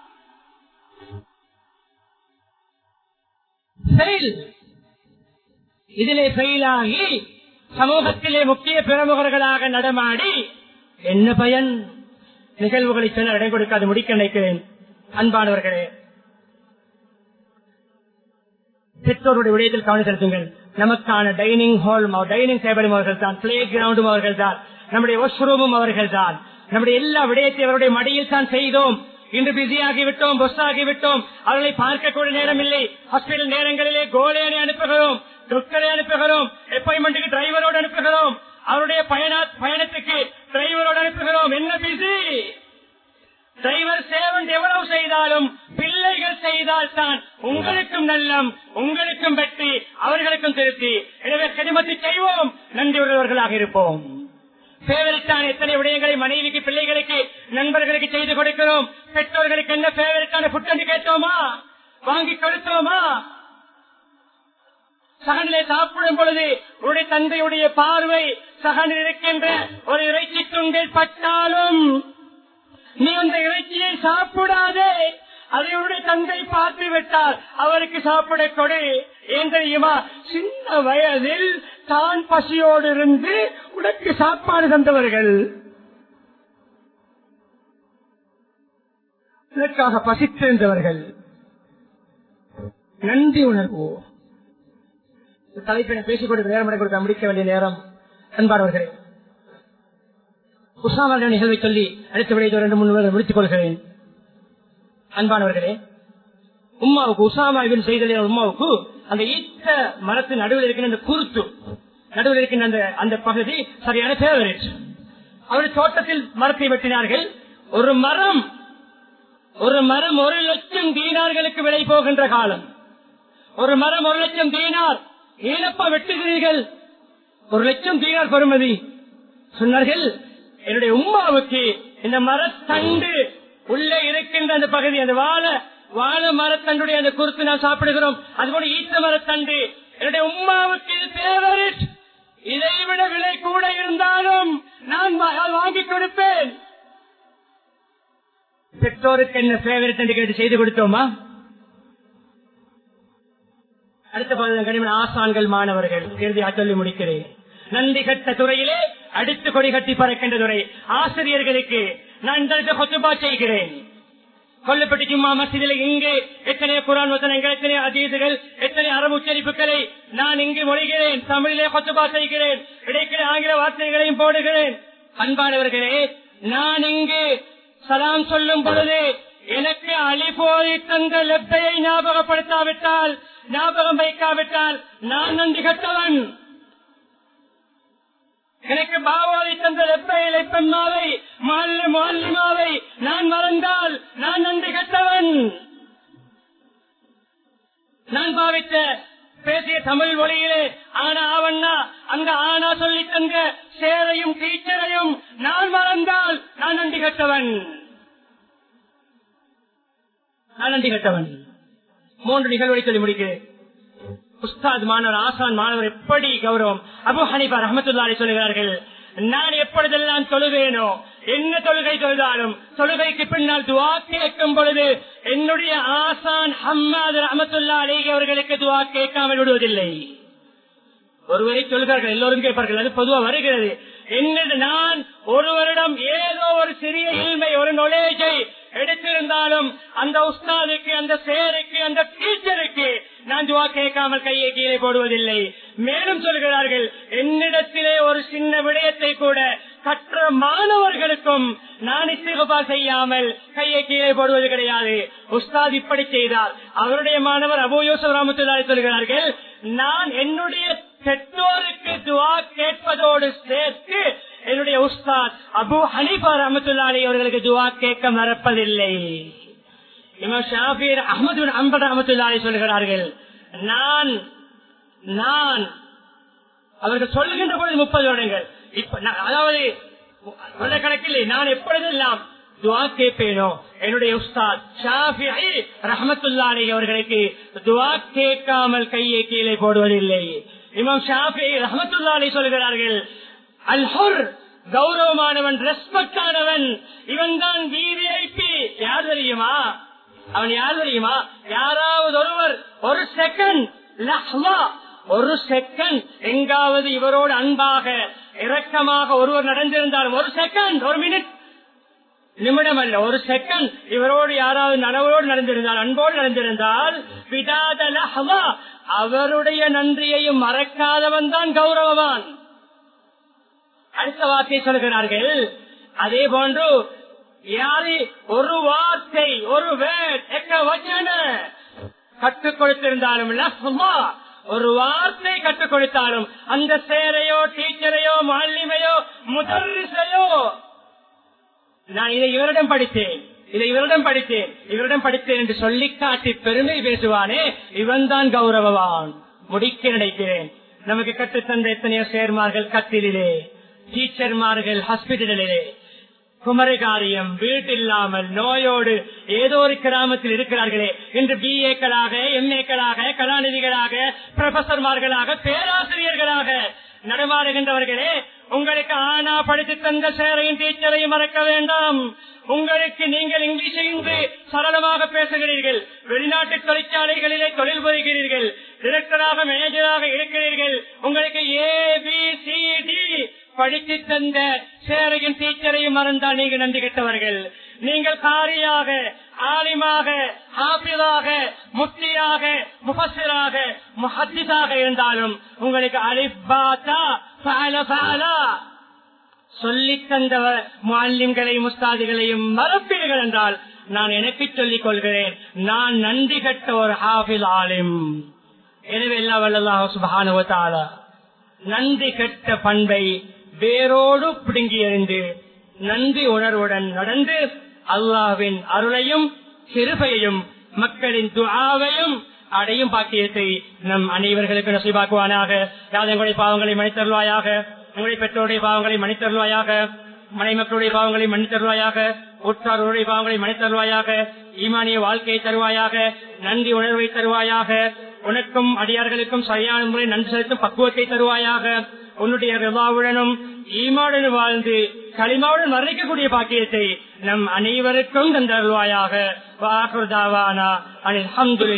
இதிலே ஃபெயிலாகி சமூகத்திலே முக்கிய பிரமுகர்களாக நடமாடி என்ன பயன் நிகழ்வுகளை சொல்ல இடம் கொடுக்காது முடிக்க நினைக்கிறேன் அன்பானவர்களே பெற்றோருடைய விடயத்தில் கவனம் செலுத்துங்கள் நமக்கான டைனிங் ஹால் டைனிங் டேபிளும் அவர்கள் தான் பிளே கிரவுண்டும் அவர்கள் தான் நம்முடைய வாஷ்ரூமும் அவர்கள் தான் நம்முடைய எல்லா விடயத்தையும் அவருடைய மடியில் தான் செய்தோம் இன்று பிஸியாகி விட்டோம் பொஸ் ஆகிவிட்டோம் அவர்களை பார்க்கக்கூடிய நேரம் இல்லை ஹாஸ்பிட்டல் நேரங்களிலே கோலேனை அனுப்புகிறோம் டாக்டரை அனுப்புகிறோம் அப்பாயின்மெண்ட்டுக்கு டிரைவரோடு அனுப்புகிறோம் அவருடைய பயண பயணத்துக்கு டிரைவரோடு அனுப்புகிறோம் என்ன பிஸி டிரைவர் சேவன் எவ்வளவு செய்தாலும் பிள்ளைகள் செய்தால் தான் உங்களுக்கும் நல்லம் உங்களுக்கும் வெற்றி அவர்களுக்கும் திருப்தி எனவே கடிமத்தை செய்வோம் நன்றி உள்ளவர்களாக இருப்போம் பேவரிட்டான எத்தனை விடயங்களை மனைவிக்கு பிள்ளைகளுக்கு நண்பர்களுக்கு செய்து கொடுக்கிறோம் பெற்றோர்களுக்கு என்ன பேவரிட்டான புட்டண்டு கேட்டோமா வாங்கி கொடுத்தோமா சகனிலே சாப்பிடும் பொழுது உடைய தந்தையுடைய பார்வை சகனில் இருக்கின்ற ஒரு இறைச்சி துண்டில் பட்டாலும் நீ அந்த இறைச்சியை சாப்பிடாதே அதையுடைய தந்தை பார்த்து விட்டால் அவருக்கு சாப்பிட கொடு ஏன் தெரியுமா சின்ன வயதில் தான் பசியோடு இருந்து உனக்கு சாப்பாடு தந்தவர்கள் இதற்காக பசித்திருந்தவர்கள் நன்றி உணர்வு தலைப்பினை பேசிக் கொடுக்க நேரம் கொடுக்க முடிக்க வேண்டிய நேரம் அன்பானவர்களே உஷாமர நிகழ்வை சொல்லி அடுத்த விடையை ரெண்டு மூணு முடித்துக் கொள்கிறேன் அன்பானவர்களே உமாவுக்கு உசாமாவின் செய்தலே உமாவுக்கு அந்த ஈத்த மரத்தின் நடுவில் இருக்கின்ற அந்த குருத்து நடுவில் இருக்கின்ற அந்த அந்த பகுதி சரியான பேவரேஜ் அவர் தோட்டத்தில் மரத்தை வெட்டினார்கள் ஒரு மரம் ஒரு மரம் ஒரு லட்சம் தீனார்களுக்கு விலை போகின்ற காலம் ஒரு மரம் ஒரு லட்சம் தீனார் ஏனப்பா வெட்டுகிறீர்கள் ஒரு லட்சம் தீனார் பெறுமதி சொன்னார்கள் என்னுடைய உமாவுக்கு இந்த மரத்தண்டு உள்ளே இருக்கின்ற அந்த பகுதி அந்த வாழ வாழ மரத்தண்டுடைய அந்த குறுத்து நாம் சாப்பிடுகிறோம் அதுபோல ஈத்த மரத்தண்டு என்னுடைய உமாவுக்கு இது பேவரட் இதை விட விலை கூட இருந்தாலும் நான் வாங்கி கொடுப்பேன் பெற்றோருக்கு என்ன பேவரட் என்று கேட்டு செய்து கொடுத்தோமா அடுத்த பகுதி கனிமன் ஆசான்கள் மாணவர்கள் இறுதியாக சொல்லி முடிக்கிறேன் நந்தி கட்ட துறையிலே அடுத்து கொடி கட்டி பறக்கின்ற துறை ஆசிரியர்களுக்கு நான் இந்த கொத்துபா செய்கிறேன் கொல்லப்பட்டு ஜும்மா மசிதில் இங்கு எத்தனை குரான் வசனங்கள் எத்தனை அதீதுகள் எத்தனை அரபு உச்சரிப்புகளை நான் இங்கு மொழிகிறேன் தமிழிலே கொத்துபா செய்கிறேன் இடைக்கிற ஆங்கில வார்த்தைகளையும் போடுகிறேன் அன்பானவர்களே நான் இங்கு சலாம் சொல்லும் பொழுது எனக்கு அழிபோதி தந்த லெப்பையை ஞாபகப்படுத்தாவிட்டால் ஞாபகம் வைக்காவிட்டால் நான் நன்றி கட்டவன் எனக்கு பாவாவை தந்த லெப்பையிலை பெண்மாவை மாலி மாலிமாவை நான் மறந்தால் நான் நன்றி கட்டவன் நான் பாவித்த பேசிய தமிழ் மொழியிலே ஆனா ஆவண்ணா அங்க ஆனா சொல்லி தந்த சேரையும் டீச்சரையும் நான் மறந்தால் நான் நன்றி கட்டவன் நான் நன்றி கட்டவன் மூன்று நிகழ்வுகளை சொல்லி முடிக்கிறேன் உஸ்தாத் மாணவர் ஆசான் மாணவர் எப்படி கௌரவம் அபு ஹனிபா ரஹமத்துல்லாரி சொல்லுகிறார்கள் நான் எப்பொழுதெல்லாம் தொழுவேனோ என்ன தொழுகை தொழுதாலும் தொழுகைக்கு பின்னால் துவா கேட்கும் பொழுது என்னுடைய ஆசான் ஹம்மாது ரஹமத்துல்லா அலேஹி அவர்களுக்கு துவா கேட்காமல் விடுவதில்லை ஒருவரை சொல்கிறார்கள் எல்லோரும் கேட்பார்கள் அது பொதுவா வருகிறது என்னது நான் ஒருவரிடம் ஏதோ ஒரு சிறிய இல்மை ஒரு நொலேஜை எடுத்திருந்தாலும் அந்த உஸ்தாதுக்கு அந்த சேருக்கு அந்த டீச்சருக்கு நான் துவா கேட்காமல் கையை கீழே போடுவதில்லை மேலும் சொல்கிறார்கள் என்னிடத்திலே ஒரு சின்ன விடயத்தை கூட கற்ற மாணவர்களுக்கும் நான் இஸ்திகபா செய்யாமல் கையை கீழே போடுவது கிடையாது உஸ்தாத் இப்படி செய்தார் அவருடைய மாணவர் அபு யூசப் ராமத்துல்லாரி சொல்கிறார்கள் நான் என்னுடைய பெற்றோருக்கு துவா கேட்பதோடு சேர்த்து என்னுடைய உஸ்தாத் அபு ஹனீஃபா ரஹமத்துல்லாலி அவர்களுக்கு துவா கேட்க மறப்பதில்லை இமாம் ஷாபீர் அஹமது அம்பர் ரஹமத்துல்லாலி சொல்கிறார்கள் நான் நான் அவர்கள் சொல்லுகின்ற பொழுது முப்பது வருடங்கள் இப்ப நான் அதாவது சொல்ல கணக்கில் நான் எப்பொழுதெல்லாம் துவா கேட்பேனோ என்னுடைய உஸ்தாத் ஷாஃபி ரஹமத்துல்லாலி அவர்களுக்கு துவா கேட்காமல் கையை கீழே போடுவதில்லை இமாம் ஷாஃபி ரஹமத்துல்லாலி சொல்கிறார்கள் அல்ஹுர் கௌரவமானவன் ரெஸ்பெக்ட் ஆனவன் இவன் தான் விவிஐபி யார் தெரியுமா அவன் யார் தெரியுமா யாராவது ஒருவர் ஒரு செகண்ட் லஹ்வா ஒரு செகண்ட் எங்காவது இவரோடு அன்பாக இரக்கமாக ஒருவர் நடந்திருந்தாலும் ஒரு செகண்ட் ஒரு மினிட் நிமிடம் அல்ல ஒரு செகண்ட் இவரோடு யாராவது நனவோடு நடந்திருந்தால் அன்போடு நடந்திருந்தால் விடாத லஹ்வா அவருடைய நன்றியையும் மறக்காதவன் தான் கௌரவவான் அடுத்த வார்த்தை சொல்கிறார்கள் அதே போன்று யாரு ஒரு வார்த்தை ஒரு வச்சன கற்றுக் கொடுத்திருந்தாலும் லஃப்மா, ஒரு வார்த்தை கற்றுக் கொடுத்தாலும் அந்த சேரையோ டீச்சரையோ மாலிமையோ முதல்லையோ நான் இதை இவரிடம் படித்தேன் இதை இவரிடம் படித்தேன் இவரிடம் படித்தேன் என்று சொல்லி காட்டி பெருமை பேசுவானே இவன் தான் கௌரவவான் முடிக்க நினைக்கிறேன் நமக்கு கற்றுத்தந்த எத்தனையோ சேர்மார்கள் கத்திலே டீச்சர்மார்கள் ஹாஸ்பிட்டலிலே குமரகாரியம் வீட்டில்லாமல் நோயோடு ஏதோ ஒரு கிராமத்தில் இருக்கிறார்களே இன்று பிஏக்களாக எம்ஏக்களாக கலாநிதிகளாக புரொஃபசர்மார்களாக பேராசிரியர்களாக நடமாடுகின்றவர்களே உங்களுக்கு ஆனா படித்து தந்த சேரையும் டீச்சரையும் மறக்க வேண்டாம் உங்களுக்கு நீங்கள் இங்கிலீஷ் இன்று சரளமாக பேசுகிறீர்கள் வெளிநாட்டு தொழிற்சாலைகளிலே தொழில் புரிகிறீர்கள் டிரெக்டராக மேனேஜராக இருக்கிறீர்கள் உங்களுக்கு ஏ பி சி டி படித்து தந்த சேரையும் டீச்சரையும் மறந்தால் நீங்கள் நன்றி கெட்டவர்கள் நீங்கள் காரியாக ஆலிமாக ஆபிதாக முத்தியாக முபசிராக முஹத்திஸாக இருந்தாலும் உங்களுக்கு அலிபாத்தா சொல்லி தந்தவர் மாலிம்களையும் முஸ்தாதிகளையும் மறப்பீர்கள் என்றால் நான் எனக்கு சொல்லிக் கொள்கிறேன் நான் நன்றி கட்ட ஒரு ஹாஃபில் ஆலிம் எனவே எல்லா வல்லல்லாஹு சுபஹானஹு வ தஆலா நன்றி கெட்ட பண்பை வேரோடு பிடுங்கி எறிந்து நன்றி உணர்வுடன் நடந்து அல்லாஹ்வின் அருளையும் கிருபையையும் மக்களின் துஆவையும் அடையும் பாக்கியத்தை நம் அனைவர்களுக்கு நசீபாக்குவானாக யாதங்களுடைய பாவங்களை மன்னித்தருள்வாயாக உங்களுடைய பெற்றோருடைய பாவங்களை மன்னித்தருள்வாயாக மனை மக்களுடைய பாவங்களை மன்னித்தருள்வாயாக உற்றாருடைய பாவங்களை மன்னித்தருள்வாயாக ஈமானிய வாழ்க்கையை தருவாயாக நன்றி உணர்வை தருவாயாக உனக்கும் அடியார்களுக்கும் சரியான முறை நன்றி செலுத்தும் பக்குவத்தை தருவாயாக உன்னுடைய ரிவாவுடனும் ஈமாவுடன் வாழ்ந்து களிமாவுடன் மரணிக்கக்கூடிய பாக்கியத்தை நம் அனைவருக்கும் தந்தருள்வாயாக வாக்குதாவானா அனில்